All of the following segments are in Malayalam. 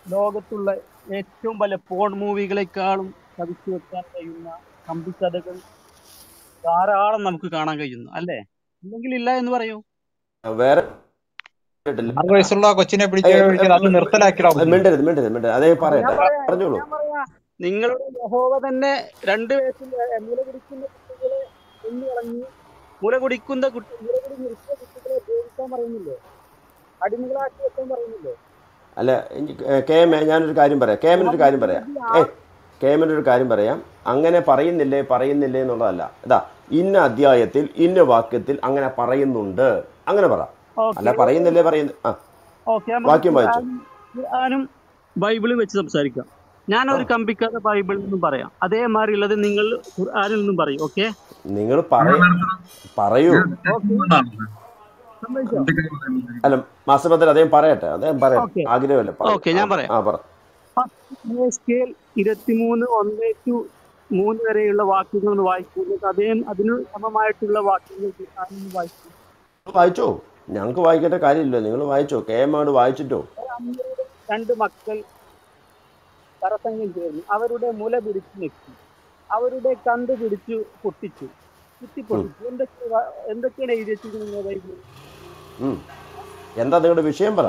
ലോകത്തുള്ള ഏറ്റവും വലിയ പോൺ മൂവികളെക്കാളും കവിച്ചു വെക്കാൻ കഴിയുന്ന കമ്പിക്കഥകൾ ധാരാളം നമുക്ക് കാണാൻ കഴിയുന്നു അല്ലേ ഇല്ലെങ്കിൽ ഇല്ല എന്ന് പറയൂ വേറെ കേട്ടില്ല. ആറ് വയസ്സുള്ള കൊച്ചിനെ പിടിച്ച് ഏയ്, പിടിച്ച് അത് നിർത്തലാക്കിടാ ഏയ്, മിണ്ടരുത് മിണ്ടരുത് മിണ്ടരുത് അതേ ഞാൻ പറയട്ടെ പറയാം പറഞ്ഞോളൂ ഞാൻ പറയാം നിങ്ങളുടെ യഹോവ തന്നെ രണ്ട് വയസ്സിൽ മുല കുടിക്കുന്ന കുട്ടികളെ കൊന്നു കളഞ്ഞു മുല കുടിക്കുന്ന കുട്ടി മുല കുടി നിർത്തിയ കുട്ടികളെ ഉപയോഗിക്കാൻ പറയുന്നില്ലേ അടിമകളാക്കി വെക്കാൻ പറയുന്നില്ലേ അല്ല എനിക്ക് കെ എം എ ഞാനൊരു കാര്യം പറയാം കെ എമ്മിനൊരു കാര്യം പറയാം ഏ കെ എമ്മിൻ്റെ ഒരു കാര്യം പറയാം അങ്ങനെ പറയുന്നില്ലേ പറയുന്നില്ലേ എന്നുള്ളതല്ല ഇതാ ഇന്ന അധ്യായത്തിൽ ഇന്ന വാക്യത്തിൽ അങ്ങനെ പറയുന്നുണ്ട് അങ്ങനെ പറ അല്ല പറയുന്നില്ലേ പറയുന്നു ആ ഓക്കെ വാക്യം വായിച്ചോ. ഖുർആാനും ബൈബിളും വെച്ച് സംസാരിക്കാം ഞാനൊരു കമ്പിക്കാതെ ബൈബിളിൽ നിന്നും പറയാം അതേമാതിരി ഉള്ളത് നിങ്ങൾ ഖുർആാനിൽ നിന്നും പറയും ഓക്കെ നിങ്ങൾ പറയൂ പറയൂ സമ്മതിച്ചോ അല്ല മാസപത്തിൽ അദ്ദേഹം പറയട്ടെ അദ്ദേഹം പറയാം ഓക്കേ. ആഗ്രഹമല്ല പറയൂ. ഓക്കേ, ഞാൻ ആ, പറയാം. ആ പറ സ്കെയിൽ ഇരുപത്തിമൂന്ന് ഒന്ന് ടു മൂന്ന് വരെയുള്ള വാക്യങ്ങൾ ഒന്ന് വായിക്കുന്നത് അതേ അതിന് സമമായിട്ടുള്ള വാക്യങ്ങൾ ഖുർആനിൽ നിന്ന് വായിക്കും വായിച്ചോ ഞങ്ങൾക്ക് വായിക്കേണ്ട കാര്യമില്ല നിങ്ങൾ വായിച്ചോ കെ എം ആണ് വായിച്ചിട്ടോ ഒരമ്മയുടെ രണ്ട് മക്കൾ പരസംഗം ചേർന്നു അവരുടെ മുല പിടിച്ചു നെക്കി അവരുടെ കണ്ട് പിടിച്ചു പൊട്ടിച്ചു കുത്തി പൊട്ടിച്ചു എന്തൊക്കെ വ- എന്തൊക്കെയാണ് എഴുതി വെച്ചിരിക്കുന്നത് ബൈബിളിൽ ഉം. എന്താ നിങ്ങളുടെ വിഷയം പറ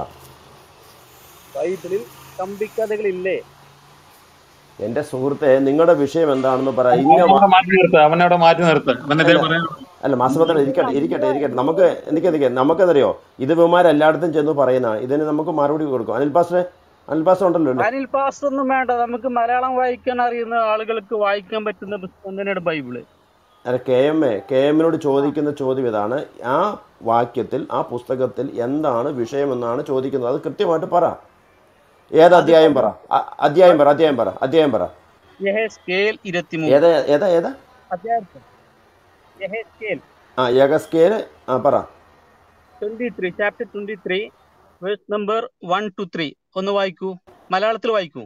ബൈബിളിൽ കമ്പിക്കഥകളില്ലേ എന്റെ സുഹൃത്തെ നിങ്ങളുടെ വിഷയം എന്താണെന്ന് പറ ഇന്ന വാ- അവനവിടെ മാറ്റി നിർത്ത് അവനവിടെ മാറ്റി നിർത്ത് അവനെന്തേ പറയാൻ അല്ല മാസപത്രം ഇരിക്കട്ടെ ഇരിക്കട്ടെ ഇരിക്കട്ടെ നമുക്ക് എനിക്ക് എനിക്ക് നമുക്കെന്തറിയോ ഇത് ഇവന്മാർ എല്ലായിടത്തും ചെന്ന് പറയുന്നതാണ് ഇതിന് നമുക്ക് മറുപടി കൊടുക്കും അനിൽ പാസ്റ്ററെ അനിൽ പാസ്റ്റർ ഉണ്ടല്ലോ അല്ലേ അനിൽ പാസ് ഒന്നും വേണ്ട നമുക്ക് മലയാളം വായിക്കാൻ അറിയുന്ന ആളുകൾക്ക് വായിക്കാൻ പറ്റുന്ന പുസ്തകം തന്നെയാണ് ബൈബിള് അല്ല കെ എം എ കെ എമ്മിനോട് ചോദിക്കുന്ന ചോദ്യം ഇതാണ് ആ വാക്യത്തിൽ ആ പുസ്തകത്തിൽ എന്താണ് വിഷയമെന്നാണ് ചോദിക്കുന്നത് അത് കൃത്യമായിട്ട് പറ ഏത് അധ്യായം പറ അ- അധ്യായം പറ അധ്യായം പറ അധ്യായം പറ യഹേസ്കേൽ ഇരുപത്തിമൂന്ന് ഏതാ ഏതാ ഏതാ അധ്യായത്തിൽ യഹേസ്കേൽ ആ യഗസ്കേല് ആ പറ twenty three chapter twenty three verse number one two three ഒന്ന് വായിക്കൂ മലയാളത്തിൽ വായിക്കൂ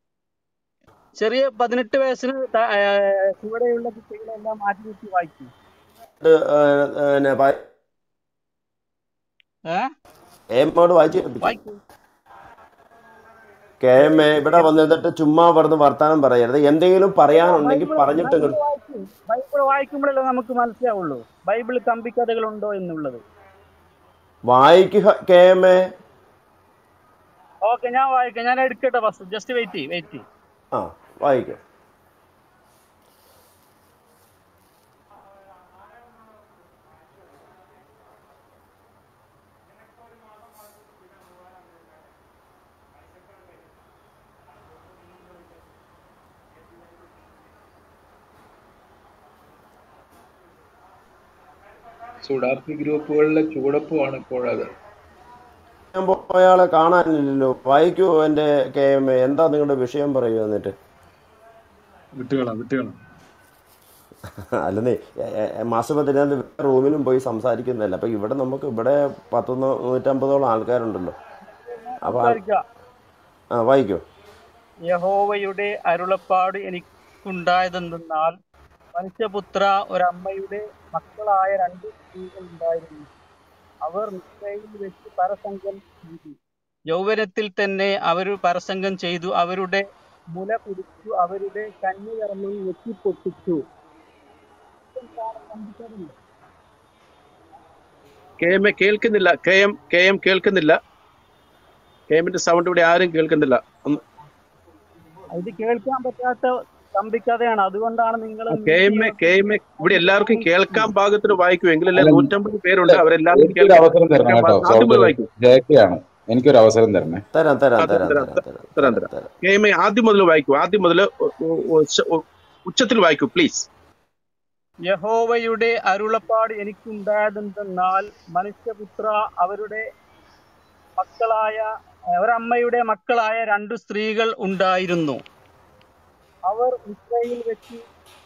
ചെറിയ പതിനെട്ട് വയസ്സിന് ത- ആ, ചുവടെയുള്ള കുട്ടികളെല്ലാം മാറ്റി നിർത്തി വായിക്കൂ ഇത്, ഏ, പിന്നെ പ- ഏ എമ്മോട് വായിച്ചു കേൾപ്പിച്ചു. വായിക്കൂ കെ എം എ ഇവിടെ വന്നിട്ട് ചുമ്മാ പറഞ്ഞ് വർത്താനം പറയരുത് എന്തെങ്കിലും പറയാനുണ്ടെങ്കിൽ ബൈബിൾ- പറഞ്ഞിട്ട് ബൈബിൾ ഇങ്ങോട്ട് വായിക്കൂ. ബൈബിൾ വായിക്കുമ്പോഴല്ലേ നമുക്ക് മനസ്സിലാവുള്ളൂ ബൈബിൾ കമ്പിക്കഥകളുണ്ടോ എന്നുള്ളത് വായിക്കുക കെ എം എ ഓക്കെ ഞാൻ വായിക്കാം ഞാൻ എടുക്കട്ടെ ഫസ്റ്റ് ജസ്റ്റ് വെയിറ്റ് വെയിറ്റ് ആ വായിക്കുക സുഡാപ്പി ഗ്രൂപ്പുകളിലെ ചൂടപ്പുമാണ് ഇപ്പോഴത് ഞാൻ പോയാളെ കാണാനില്ലല്ലോ വായിക്കൂ എൻ്റെ കെ എം എ എന്താ നിങ്ങളുടെ വിഷയം പറയൂ എന്നിട്ട് വിട്ടുകളാ വിട്ടുകളാ അല്ലെന്നേ മാസപ്പത്തിനകത്ത് റൂമിലും പോയി സംസാരിക്കുന്നില്ല അപ്പം ഇവിടെ നമുക്ക് ഇവിടെ പത്ത് നൂ- നൂറ്റമ്പതോളം ആൾക്കാരുണ്ടല്ലോ അപ്പം സംസാരിക്കാം ആ വായിക്കൂ യഹോവയുടെ അരുളപ്പാട് എനിക്കുണ്ടായതെന്തെന്നാൽ മനുഷ്യപുത്ര ഒരമ്മയുടെ മക്കളായ രണ്ട് സ്ത്രീകൾ ഉണ്ടായിരുന്നു അവർ നിശ്ചയിൽ വെച്ച് പരസംഗം ചെയ്തു യൗവനത്തിൽ തന്നെ അവർ പരസംഗം ചെയ്തു അവരുടെ മുല പിടിച്ചു അവരുടെ കന്യകർമ്മം വെട്ടിപ്പൊട്ടിച്ചു കെ എം എ കേൾക്കുന്നില്ല കെ എം കെ എം കേൾക്കുന്നില്ല കെ എമ്മിന്റെ സൗണ്ട് ഇവിടെ ആരും കേൾക്കുന്നില്ല ഒന്ന് ഇത് കേൾക്കാൻ പറ്റാത്ത കമ്പിക്കഥയാണ് അതുകൊണ്ടാണ് നിങ്ങൾ K M A K M A ഇവിടെ എല്ലാവർക്കും കേൾക്കാൻ പാകത്തിന് വായിക്കും എങ്കിലല്ലേ അല്ല, നൂറ്റമ്പത് പേരുണ്ട് അവരെല്ലാവരും എനിക്കൊരു അവസരം തരണം കേട്ടോ ആദ്യം മുതൽ സഹോദരൻ വായിക്കും ജയക്കയാണ് എനിക്കൊരു അവസരം തരണേ തരാം തരാം അത് തരാം തരാം, തരാം തരാം തരാം, തരാം തരാം കെ എം എ ആദ്യം മുതൽ വായിക്കൂ ആദ്യം മുതൽ ഉച്ചത്തിൽ വായിക്കൂ പ്ലീസ് യഹോവയുടെ അരുളപ്പാട് എനിക്കുണ്ടായതെന്തെന്നാൽ മനുഷ്യപുത്ര അവരുടെ മക്കളായ ഒരമ്മയുടെ മക്കളായ രണ്ടു സ്ത്രീകൾ ഉണ്ടായിരുന്നു അവർ ഇസ്രയേൽ വെച്ച്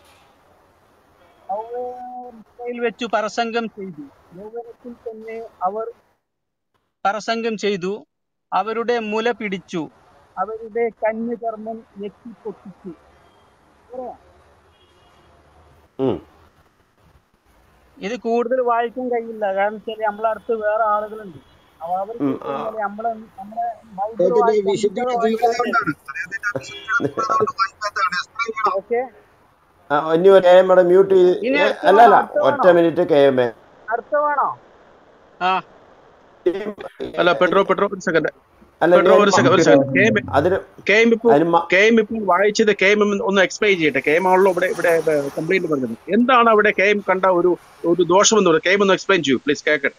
അവർ ഇസ്രയേൽ വെച്ചു പരസംഗം ചെയ്തു യൗവനത്തിൽ തന്നെ അവർ പരസംഗം ചെയ്തു അവരുടെ മുല പിടിച്ചു അവരുടെ കന്യകർമ്മം ഞെക്കിപ്പൊട്ടിച്ചു പറയാം ഉം. ഇത് കൂടുതൽ വായിക്കാൻ കഴിയില്ല കാരണം വെച്ചാൽ നമ്മളെ അടുത്ത് വേറെ ആളുകളുണ്ട് അപ്പൊ അവർ ഉം, ആ, ചോദിക്കുന്നത് നമ്മളെ നമ്മളെ ബൈബിൾ അദ്ദേഹത്തിന്റെ വായിക്കാൻ വിശുദ്ധിയുടെ ഗീത തീവ്രത വായിക്കാൻ കൊണ്ടാണ് വായിക്കാത്തതാണ് എക്സ്പ്ലെയിൻ ചെയ്യണം ഓക്കെ ആ, ഇനി ഒരു കെ എം എയുടെ മ്യൂട്ട് ചെയ്ത് ഇനി ഏ, അടുത്ത അല്ല വേണോ അല്ല അടുത്ത ഒറ്റ വേണോ മിനിറ്റ് കെ എം എ അടുത്ത വേണോ ആ അല്ല പെട്രോ പെട്രോ ഒരു സെക്കൻഡ് അല്ല ഇനി പെട്രോ ഒരു ഒരു മ- സെക്കൻഡ് ഒരു സെക്കൻഡ് കെ എം അതിന് കെ എം ഇപ്പോൾ അതിന് മ- കെ എം ഇപ്പോൾ വായിച്ചത് കെ എം ഒന്ന് എക്സ്പ്ലെയിൻ ചെയ്യട്ടെ കെ എം ആണല്ലോ ഇവിടെ ഇവിടെ കംപ്ലൈന്റ് പറഞ്ഞത് എന്താണ് അവിടെ കെ എം കണ്ട ഒരു ഒരു ദോഷം എന്ന് പറയുന്നത് കെ എം ഒന്ന് എക്സ്പ്ലെയിൻ ചെയ്യൂ പ്ലീസ് കേക്കട്ടെ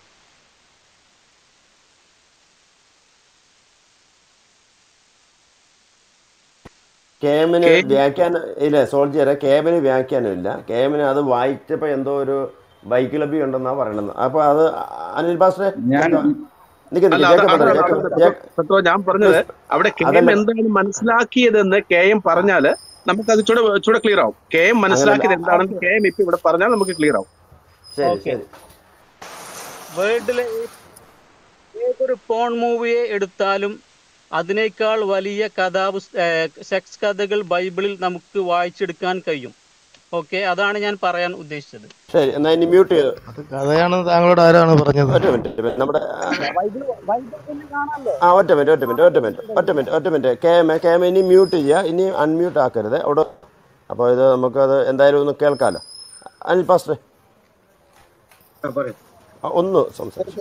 കെ എമ്മിന് കെ വ്യാഖ്യാനം ഇല്ല സോൾജിയറെ കെ എമ്മിന് വ്യാഖ്യാനമില്ല കെ എമ്മിന് അത് വായിച്ചപ്പോൾ എന്തോ ഒരു ബൈക്ക് ലഭ്യ ഉണ്ടെന്നാ പറയണത് അപ്പോൾ അത് അനിൽ പാസ്റ്ററെ ഞാൻ നിൽക്ക് അല്ല നിൽക്ക് അത് ജേക്കബ് അതാണ് ജേക്കബ് അതാണ് ജേക്കബ് പെട്രോ ഞാൻ പറഞ്ഞത് അവിടെ കെ എം അതല്ല എന്താണ് മനസ്സിലാക്കിയതെന്ന് കെ എം പറഞ്ഞാല് നമുക്ക് അത് ചൂടെ ചൂടെ ക്ലിയർ ആവും കെ എം അങ്ങനല്ല മനസ്സിലാക്കിയത് എന്താണെന്ന് ഓക്കെ കെ എം ഇപ്പൊ ഇവിടെ പറഞ്ഞാൽ നമുക്ക് ക്ലിയർ ആവും ശരി ഓക്കെ ശരി വേൾഡിലെ ഏതൊരു പോൺ മൂവിയെ എടുത്താലും അതിനേക്കാൾ വലിയ കഥാപുസ് സെക്സ് കഥകൾ ബൈബിളിൽ നമുക്ക് വായിച്ചെടുക്കാൻ കഴിയും ഓക്കെ അതാണ് ഞാൻ പറയാൻ ഉദ്ദേശിച്ചത് ശരി എന്നാ ഇനി മ്യൂട്ട് ചെയ്ത് അത് കഥയാണ് താങ്കളോട് ആരാണ് പറഞ്ഞത് ഒറ്റ മിനിറ്റ് ഒറ്റ മിനിറ്റ് നമ്മുടെ ആ, ബൈബിൾ ബൈബിൾ തന്നെ കാണാമല്ലോ ആ ഒറ്റ മിനിറ്റ് ഒറ്റ മിനിറ്റ് ഒറ്റ മിനിറ്റ് ഒറ്റ മിനിറ്റ് ഒറ്റ minute K M K M ഇനി മ്യൂട്ട് ചെയ്യുക ഇനി അൺമ്യൂട്ട് ആക്കരുത് അവിടെ അപ്പോൾ ഇത് നമുക്കത് എന്തായാലും ഒന്ന് കേൾക്കാമല്ലോ അനിൽ പാസ്റ്ററെ ആ, പറയൂ ആ, ഒന്ന് സംസാരിച്ചു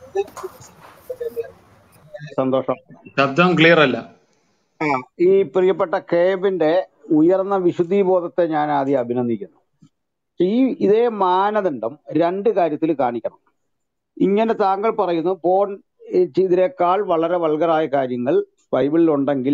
സന്തോഷം ശബ്ദം ക്ലിയർ അല്ല ആ ഈ പ്രിയപ്പെട്ട കേബിന്റെ ഉയർന്ന വിശുദ്ധി ബോധത്തെ ഞാൻ ആദ്യം അഭിനന്ദിക്കുന്നു ഈ ഇതേ മാനദണ്ഡം രണ്ട് കാര്യത്തിൽ കാണിക്കണം ഇങ്ങനെ താങ്കൾ പറയുന്നു പോൺ ഇതിനേക്കാൾ വളരെ വൾഗറായ കാര്യങ്ങൾ ബൈബിളിൽ ഉണ്ടെങ്കിൽ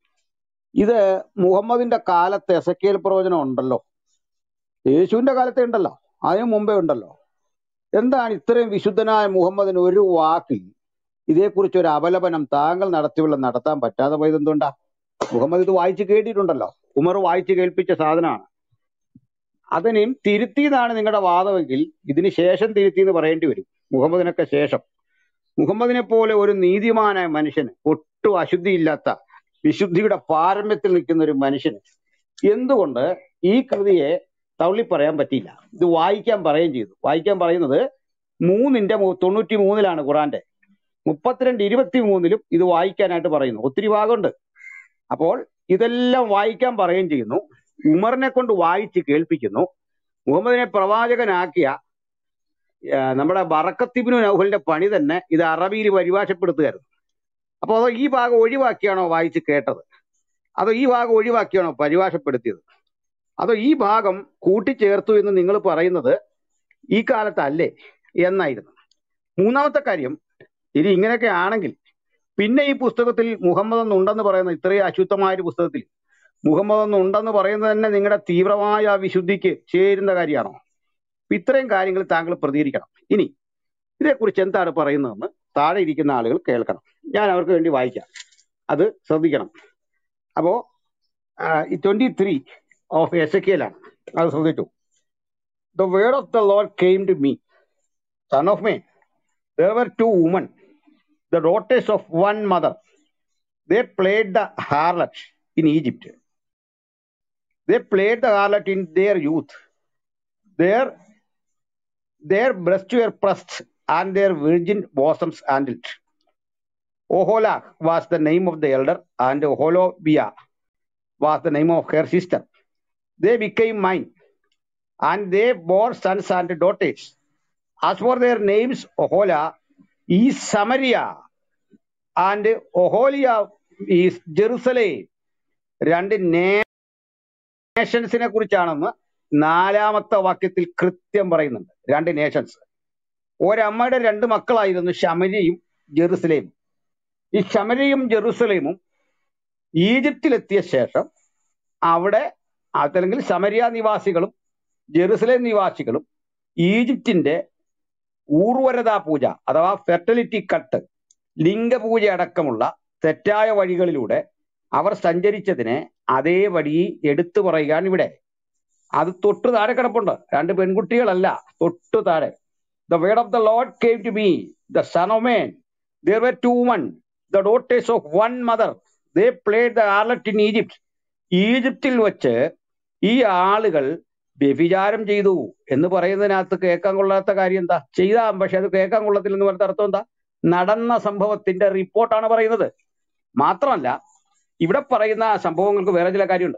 ഇത് മുഹമ്മദിന്റെ കാലത്ത് എസക്കേൽ പ്രവചനം ഉണ്ടല്ലോ യേശുവിന്റെ കാലത്തെ ഉണ്ടല്ലോ അതിനു മുമ്പേ ഉണ്ടല്ലോ എന്താണ് ഇത്രയും വിശുദ്ധനായ മുഹമ്മദിന് ഒരു വാക്കിൽ ഇതേക്കുറിച്ച് ഒരു അപലപനം താങ്കൾ നടത്തിയുള്ള നടത്താൻ പറ്റാതെ പോയത് എന്തുകൊണ്ടാ മുഹമ്മദ് ഇത് വായിച്ച് കേട്ടിട്ടുണ്ടല്ലോ ഉമർ വായിച്ച് കേൾപ്പിച്ച സാധനമാണ് അതിനെയും തിരുത്തിയതാണ് നിങ്ങളുടെ വാദമെങ്കിൽ ഇതിന് ശേഷം തിരുത്തി എന്ന് പറയേണ്ടി വരും മുഹമ്മദിനൊക്കെ ശേഷം മുഹമ്മദിനെ പോലെ ഒരു നീതിമാനായ മനുഷ്യന് ഒട്ടും അശുദ്ധിയില്ലാത്ത വിശുദ്ധിയുടെ പാരമ്യത്തിൽ നിൽക്കുന്ന ഒരു മനുഷ്യന് എന്തുകൊണ്ട് ഈ കൃതിയെ തള്ളി പറയാൻ പറ്റിയില്ല ഇത് വായിക്കാൻ പറയുകയും ചെയ്തു വായിക്കാൻ പറയുന്നത് മൂന്നിന്റെ മു- തൊണ്ണൂറ്റി മൂന്നിലാണ് ഖുറാന്റെ മുപ്പത്തിരണ്ട് ഇരുപത്തി മൂന്നിലും ഇത് വായിക്കാനായിട്ട് പറയുന്നു ഒത്തിരി ഭാഗമുണ്ട് അപ്പോൾ ഇതെല്ലാം വായിക്കാൻ പറയുകയും ചെയ്യുന്നു ഉമറിനെ കൊണ്ട് വായിച്ച് കേൾപ്പിക്കുന്നു മുഹമ്മദിനെ പ്രവാചകനാക്കിയ ആ, നമ്മുടെ ബറക്കത്തിബിനു നൗഹലിന്റെ പണി തന്നെ ഇത് അറബിയിൽ പരിഭാഷപ്പെടുത്തുകയായിരുന്നു അപ്പോൾ അതോ ഈ ഭാഗം ഒഴിവാക്കിയാണോ വായിച്ച് കേട്ടത് അതോ ഈ ഭാഗം ഒഴിവാക്കിയാണോ പരിഭാഷപ്പെടുത്തിയത് അതോ ഈ ഭാഗം കൂട്ടിച്ചേർത്തു എന്ന് നിങ്ങൾ പറയുന്നത് ഈ കാലത്തല്ലേ എന്നായിരുന്നു മൂന്നാമത്തെ കാര്യം ഇനി ഇങ്ങനെയൊക്കെ ആണെങ്കിൽ പിന്നെ ഈ പുസ്തകത്തിൽ മുഹമ്മദ് എന്നുണ്ടെന്ന് പറയുന്ന ഇത്രയും അശുദ്ധമായ ഒരു പുസ്തകത്തിൽ മുഹമ്മദ് എന്നുണ്ടെന്ന് പറയുന്നത് തന്നെ നിങ്ങളുടെ തീവ്രമായ ആ വിശുദ്ധിക്ക് ചേരുന്ന കാര്യമാണോ അപ്പൊ ഇത്രയും കാര്യങ്ങൾ താങ്കൾ പ്രതികരിക്കണം ഇനി ഇതേക്കുറിച്ച് എന്താണ് പറയുന്നതെന്ന് താഴെ ഇരിക്കുന്ന ആളുകൾ കേൾക്കണം ഞാൻ അവർക്ക് വേണ്ടി വായിക്കാം അത് ശ്രദ്ധിക്കണം അപ്പോ ഈ ട്വന്റി ത്രീ ഓഫ് എസക്കിയലാണ് അത് ശ്രദ്ധിച്ചു the word of the lord came to me son of man there were two women the daughters of one mother they played the harlot in egypt they played the harlot in their youth their their breasts were pressed and their virgin bosoms handled oholah was the name of the elder and oholobia was the name of her sister they became mine and they bore sons and daughters as for their names oholah is samaria and oholia is jerusalem രണ്ട് നേഷൻസിനെ കുറിച്ചാണെന്ന് നാലാമത്തെ വാക്യത്തിൽ കൃത്യം പറയുന്നുണ്ട് രണ്ട് നേഷൻസ് ഒരമ്മയുടെ രണ്ട് മക്കളായിരുന്നു ശമരിയും ജെറുസലേമും ഈ ശമരിയും ജെറുസലേമും ഈജിപ്തിലെത്തിയ ശേഷം അവിടെ അതല്ലെങ്കിൽ സമരിയ നിവാസികളും ജെറുസലേം നിവാസികളും ഈജിപ്തിന്റെ ഊർവരതാ പൂജ അഥവാ ഫെർട്ടിലിറ്റി കട്ട് ലിംഗപൂജ അടക്കമുള്ള തെറ്റായ വഴികളിലൂടെ അവർ സഞ്ചരിച്ചതിനെ അതേ വഴി എടുത്തു പറയുകയാണ് ഇവിടെ അത് തൊട്ടു താഴെ കിടപ്പുണ്ട് രണ്ട് പെൺകുട്ടികളല്ല തൊട്ടു താഴെ the word of the lord came to me the son of man there were two one the daughters of one mother they played the harlot in Egypt ഈജിപ്തിൽ വെച്ച് ഈ ആളുകൾ വ്യഭിചാരം ചെയ്തു എന്ന് പറയുന്നതിനകത്ത് കേൾക്കാൻ കൊള്ളാത്ത കാര്യം എന്താ ചെയ്താം പക്ഷെ അത് കേൾക്കാൻ കൊള്ളത്തില്ലെന്ന് പറഞ്ഞ അർത്ഥം എന്താ നടന്ന സംഭവത്തിന്റെ റിപ്പോർട്ടാണ് പറയുന്നത് മാത്രമല്ല ഇവിടെ പറയുന്ന സംഭവങ്ങൾക്ക് വേറെ ചില കാര്യമുണ്ട്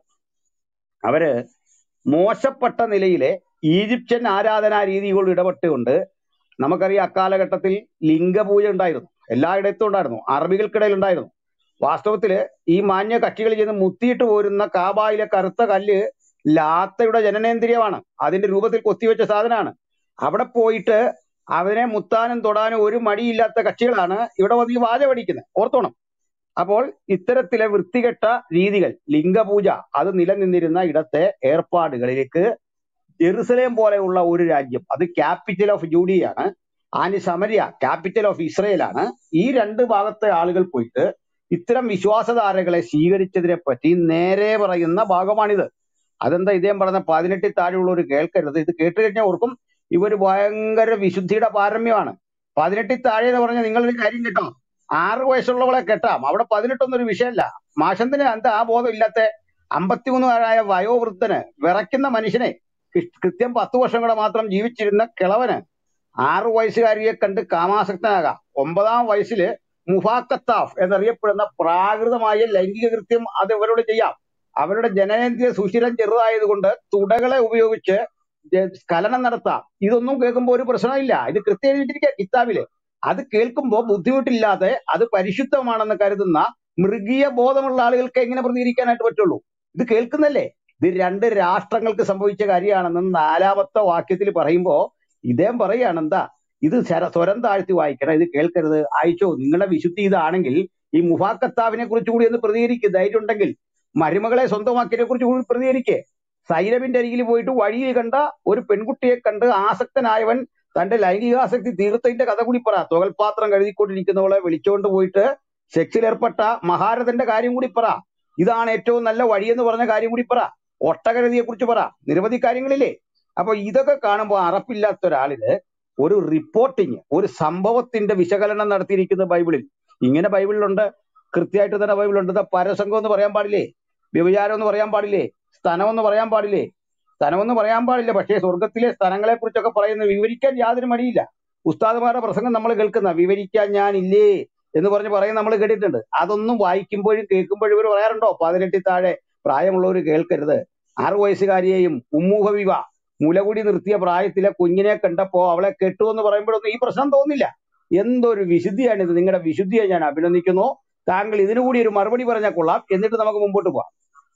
അവര് മോശപ്പെട്ട നിലയിലെ ഈജിപ്ഷ്യൻ ആരാധനാ രീതികളോട് ഇടപെട്ടുകൊണ്ട് നമുക്കറിയാം അക്കാലഘട്ടത്തിൽ ലിംഗപൂജ ഉണ്ടായിരുന്നു എല്ലായിടത്തും ഉണ്ടായിരുന്നു അറബികൾക്കിടയിൽ ഉണ്ടായിരുന്നു വാസ്തവത്തില് ഈ മാന്യ കക്ഷികൾ ചെന്ന് മുത്തിയിട്ട് പോരുന്ന കാബായിലെ കറുത്ത കല്ല് ലാത്തയുടെ ജനനേന്ദ്രിയമാണ് അതിന്റെ രൂപത്തിൽ കൊത്തിവെച്ച സാധനമാണ് അവിടെ പോയിട്ട് അവനെ മുത്താനും തൊടാനും ഒരു മടിയില്ലാത്ത കക്ഷികളാണ് ഇവിടെ വന്ന് ഈ വാച പഠിക്കുന്നത് ഓർത്തോണം അപ്പോൾ ഇത്തരത്തിലെ വൃത്തികെട്ട രീതികൾ ലിംഗപൂജ അത് നിലനിന്നിരുന്ന ഇടത്തെ ഏർപ്പാടുകളിലേക്ക് ജെറുസലേം പോലെയുള്ള ഒരു രാജ്യം അത് ക്യാപിറ്റൽ ഓഫ് ജൂഡിയാണ് ആൻഡ് സമരിയ ക്യാപിറ്റൽ ഓഫ് ഇസ്രയേലാണ് ഈ രണ്ട് ഭാഗത്തെ ആളുകൾ പോയിട്ട് ഇത്തരം വിശ്വാസധാരകളെ സ്വീകരിച്ചതിനെ പറ്റി നേരെ പറയുന്ന ഭാഗമാണിത് അതെന്താ ഇദ്ദേഹം പറഞ്ഞ പതിനെട്ടിൽ താഴെയുള്ളവർ കേൾക്കരുത് ഇത് കേട്ട് കഴിഞ്ഞാൽ ഓർക്കും ഇവര് ഭയങ്കര വിശുദ്ധിയുടെ പാരമ്യമാണ് പതിനെട്ടിൽ താഴെ എന്ന് പറഞ്ഞാൽ നിങ്ങളൊരു കാര്യം കേട്ടോ ആറ് വയസ്സുള്ളവളെ കെട്ടാം അവിടെ പതിനെട്ടൊന്നും ഒരു വിഷയമല്ല മാഷന്തിന് എന്താ ആ ബോധം ഇല്ലാത്ത അമ്പത്തിമൂന്നുകാരായ വയോവൃദ്ധന് വിറയ്ക്കുന്ന മനുഷ്യനെ കൃ- കൃത്യം പത്ത് വർഷം കൂടെ മാത്രം ജീവിച്ചിരുന്ന കിളവന് ആറു വയസ്സുകാരിയെ കണ്ട് കാമാസക്തനാകാം ഒമ്പതാം വയസ്സില് മുഫാക്കത്താഫ് എന്നറിയപ്പെടുന്ന പ്രാകൃതമായ ലൈംഗിക കൃത്യം അത് ഇവരോട് ചെയ്യാം അവരുടെ ജനനേന്ദ്രിയ സുഷിരം ചെറുതായതുകൊണ്ട് തുടകളെ ഉപയോഗിച്ച് ജ- സ്ഖലനം നടത്താം ഇതൊന്നും കേൾക്കുമ്പോൾ ഒരു പ്രശ്നമില്ല ഇത് കൃത്യം എഴുതിയിരിക്കുക കിതാബില് അത് കേൾക്കുമ്പോൾ ബുദ്ധിമുട്ടില്ലാതെ അത് പരിശുദ്ധമാണെന്ന് കരുതുന്ന മൃഗീയ ബോധമുള്ള ആളുകൾക്ക് എങ്ങനെ പ്രതികരിക്കാനായിട്ട് പറ്റുള്ളൂ ഇത് കേൾക്കുന്നല്ലേ ഇത് രണ്ട് രാഷ്ട്രങ്ങൾക്ക് സംഭവിച്ച കാര്യമാണെന്ന് നാലാമത്തെ വാക്യത്തിൽ പറയുമ്പോ ഇദ്ദേഹം പറയാണ് എന്താ ഇത് ശര- സ്വരം താഴ്ത്തി വായിക്കണം ഇത് കേൾക്കരുത് അയച്ചോ നിങ്ങളുടെ വിശുദ്ധി ഇതാണെങ്കിൽ ഈ മുഫാക്കത്താവിനെ കുറിച്ച് കൂടി ഒന്ന് പ്രതികരിക്കുക ധൈര്യം ഉണ്ടെങ്കിൽ മരുമകളെ സ്വന്തമാക്കിയതിനെ കുറിച്ച് കൂടി പ്രതികരിക്കേ സൈരവിന്റെ അരികിൽ പോയിട്ട് വഴിയിൽ കണ്ട ഒരു പെൺകുട്ടിയെ കണ്ട് ആസക്തനായവൻ തന്റെ ലൈംഗികാസക്തി തീർത്തതിന്റെ കഥ കൂടി പറ തുകൽപാത്രം കഴുകിക്കൊണ്ടിരിക്കുന്നവളെ വിളിച്ചുകൊണ്ട് പോയിട്ട് സെക്സിൽ ഏർപ്പെട്ട മഹാരഥന്റെ കാര്യം കൂടി പറ ഇതാണ് ഏറ്റവും നല്ല വഴിയെന്ന് പറഞ്ഞ കാര്യം കൂടി പറ ഒട്ടകരതിയെ കുറിച്ച് പറ നിരവധി കാര്യങ്ങളില്ലേ അപ്പൊ ഇതൊക്കെ കാണുമ്പോൾ അറപ്പില്ലാത്ത ഒരാളിന് ഒരു റിപ്പോർട്ടിങ് ഒരു സംഭവത്തിന്റെ വിശകലനം നടത്തിയിരിക്കുന്ന ബൈബിളിൽ ഇങ്ങനെ ബൈബിളിലുണ്ട് കൃത്യമായിട്ട് തന്നെ ബൈബിളുണ്ട് ദാ പരസംഗം എന്ന് പറയാൻ പാടില്ലേ വ്യഭിചാരം എന്ന് പറയാൻ പാടില്ലേ സ്ഥലം എന്ന് പറയാൻ പാടില്ലേ സ്ഥലമെന്ന് പറയാൻ പാടില്ല പക്ഷേ സ്വർഗത്തിലെ സ്ഥലങ്ങളെ കുറിച്ചൊക്കെ പറയുന്നത് വിവരിക്കാൻ യാതൊരു മടിയില്ല ഉസ്താദുമാരുടെ പ്രസംഗം നമ്മൾ കേൾക്കുന്ന വിവരിക്കാൻ ഞാൻ ഇല്ലേ എന്ന് പറഞ്ഞ് പറയുന്നത് നമ്മൾ കേട്ടിട്ടുണ്ട് അതൊന്നും വായിക്കുമ്പോഴും കേൾക്കുമ്പോഴും ഇവർ പറയാറുണ്ടോ പതിനെട്ടിൽ താഴെ പ്രായമുള്ളവർ കേൾക്കരുത് ആറു വയസ്സുകാരിയെയും ഉമ്മൂഹവിവ മുലകുടി നിർത്തിയ പ്രായത്തിലെ കുഞ്ഞിനെ കണ്ടപ്പോ അവളെ കെട്ടു എന്ന് പറയുമ്പോഴൊന്നും ഈ പ്രശ്നം തോന്നില്ല എന്തൊരു വിശുദ്ധിയാണിത് നിങ്ങളുടെ വിശുദ്ധിയെ ഞാൻ അഭിനന്ദിക്കുന്നു താങ്കൾ ഇതിനു കൂടി ഒരു മറുപടി പറഞ്ഞാൽ കൊള്ളാം എന്നിട്ട് നമുക്ക് മുമ്പോട്ട് പോവാം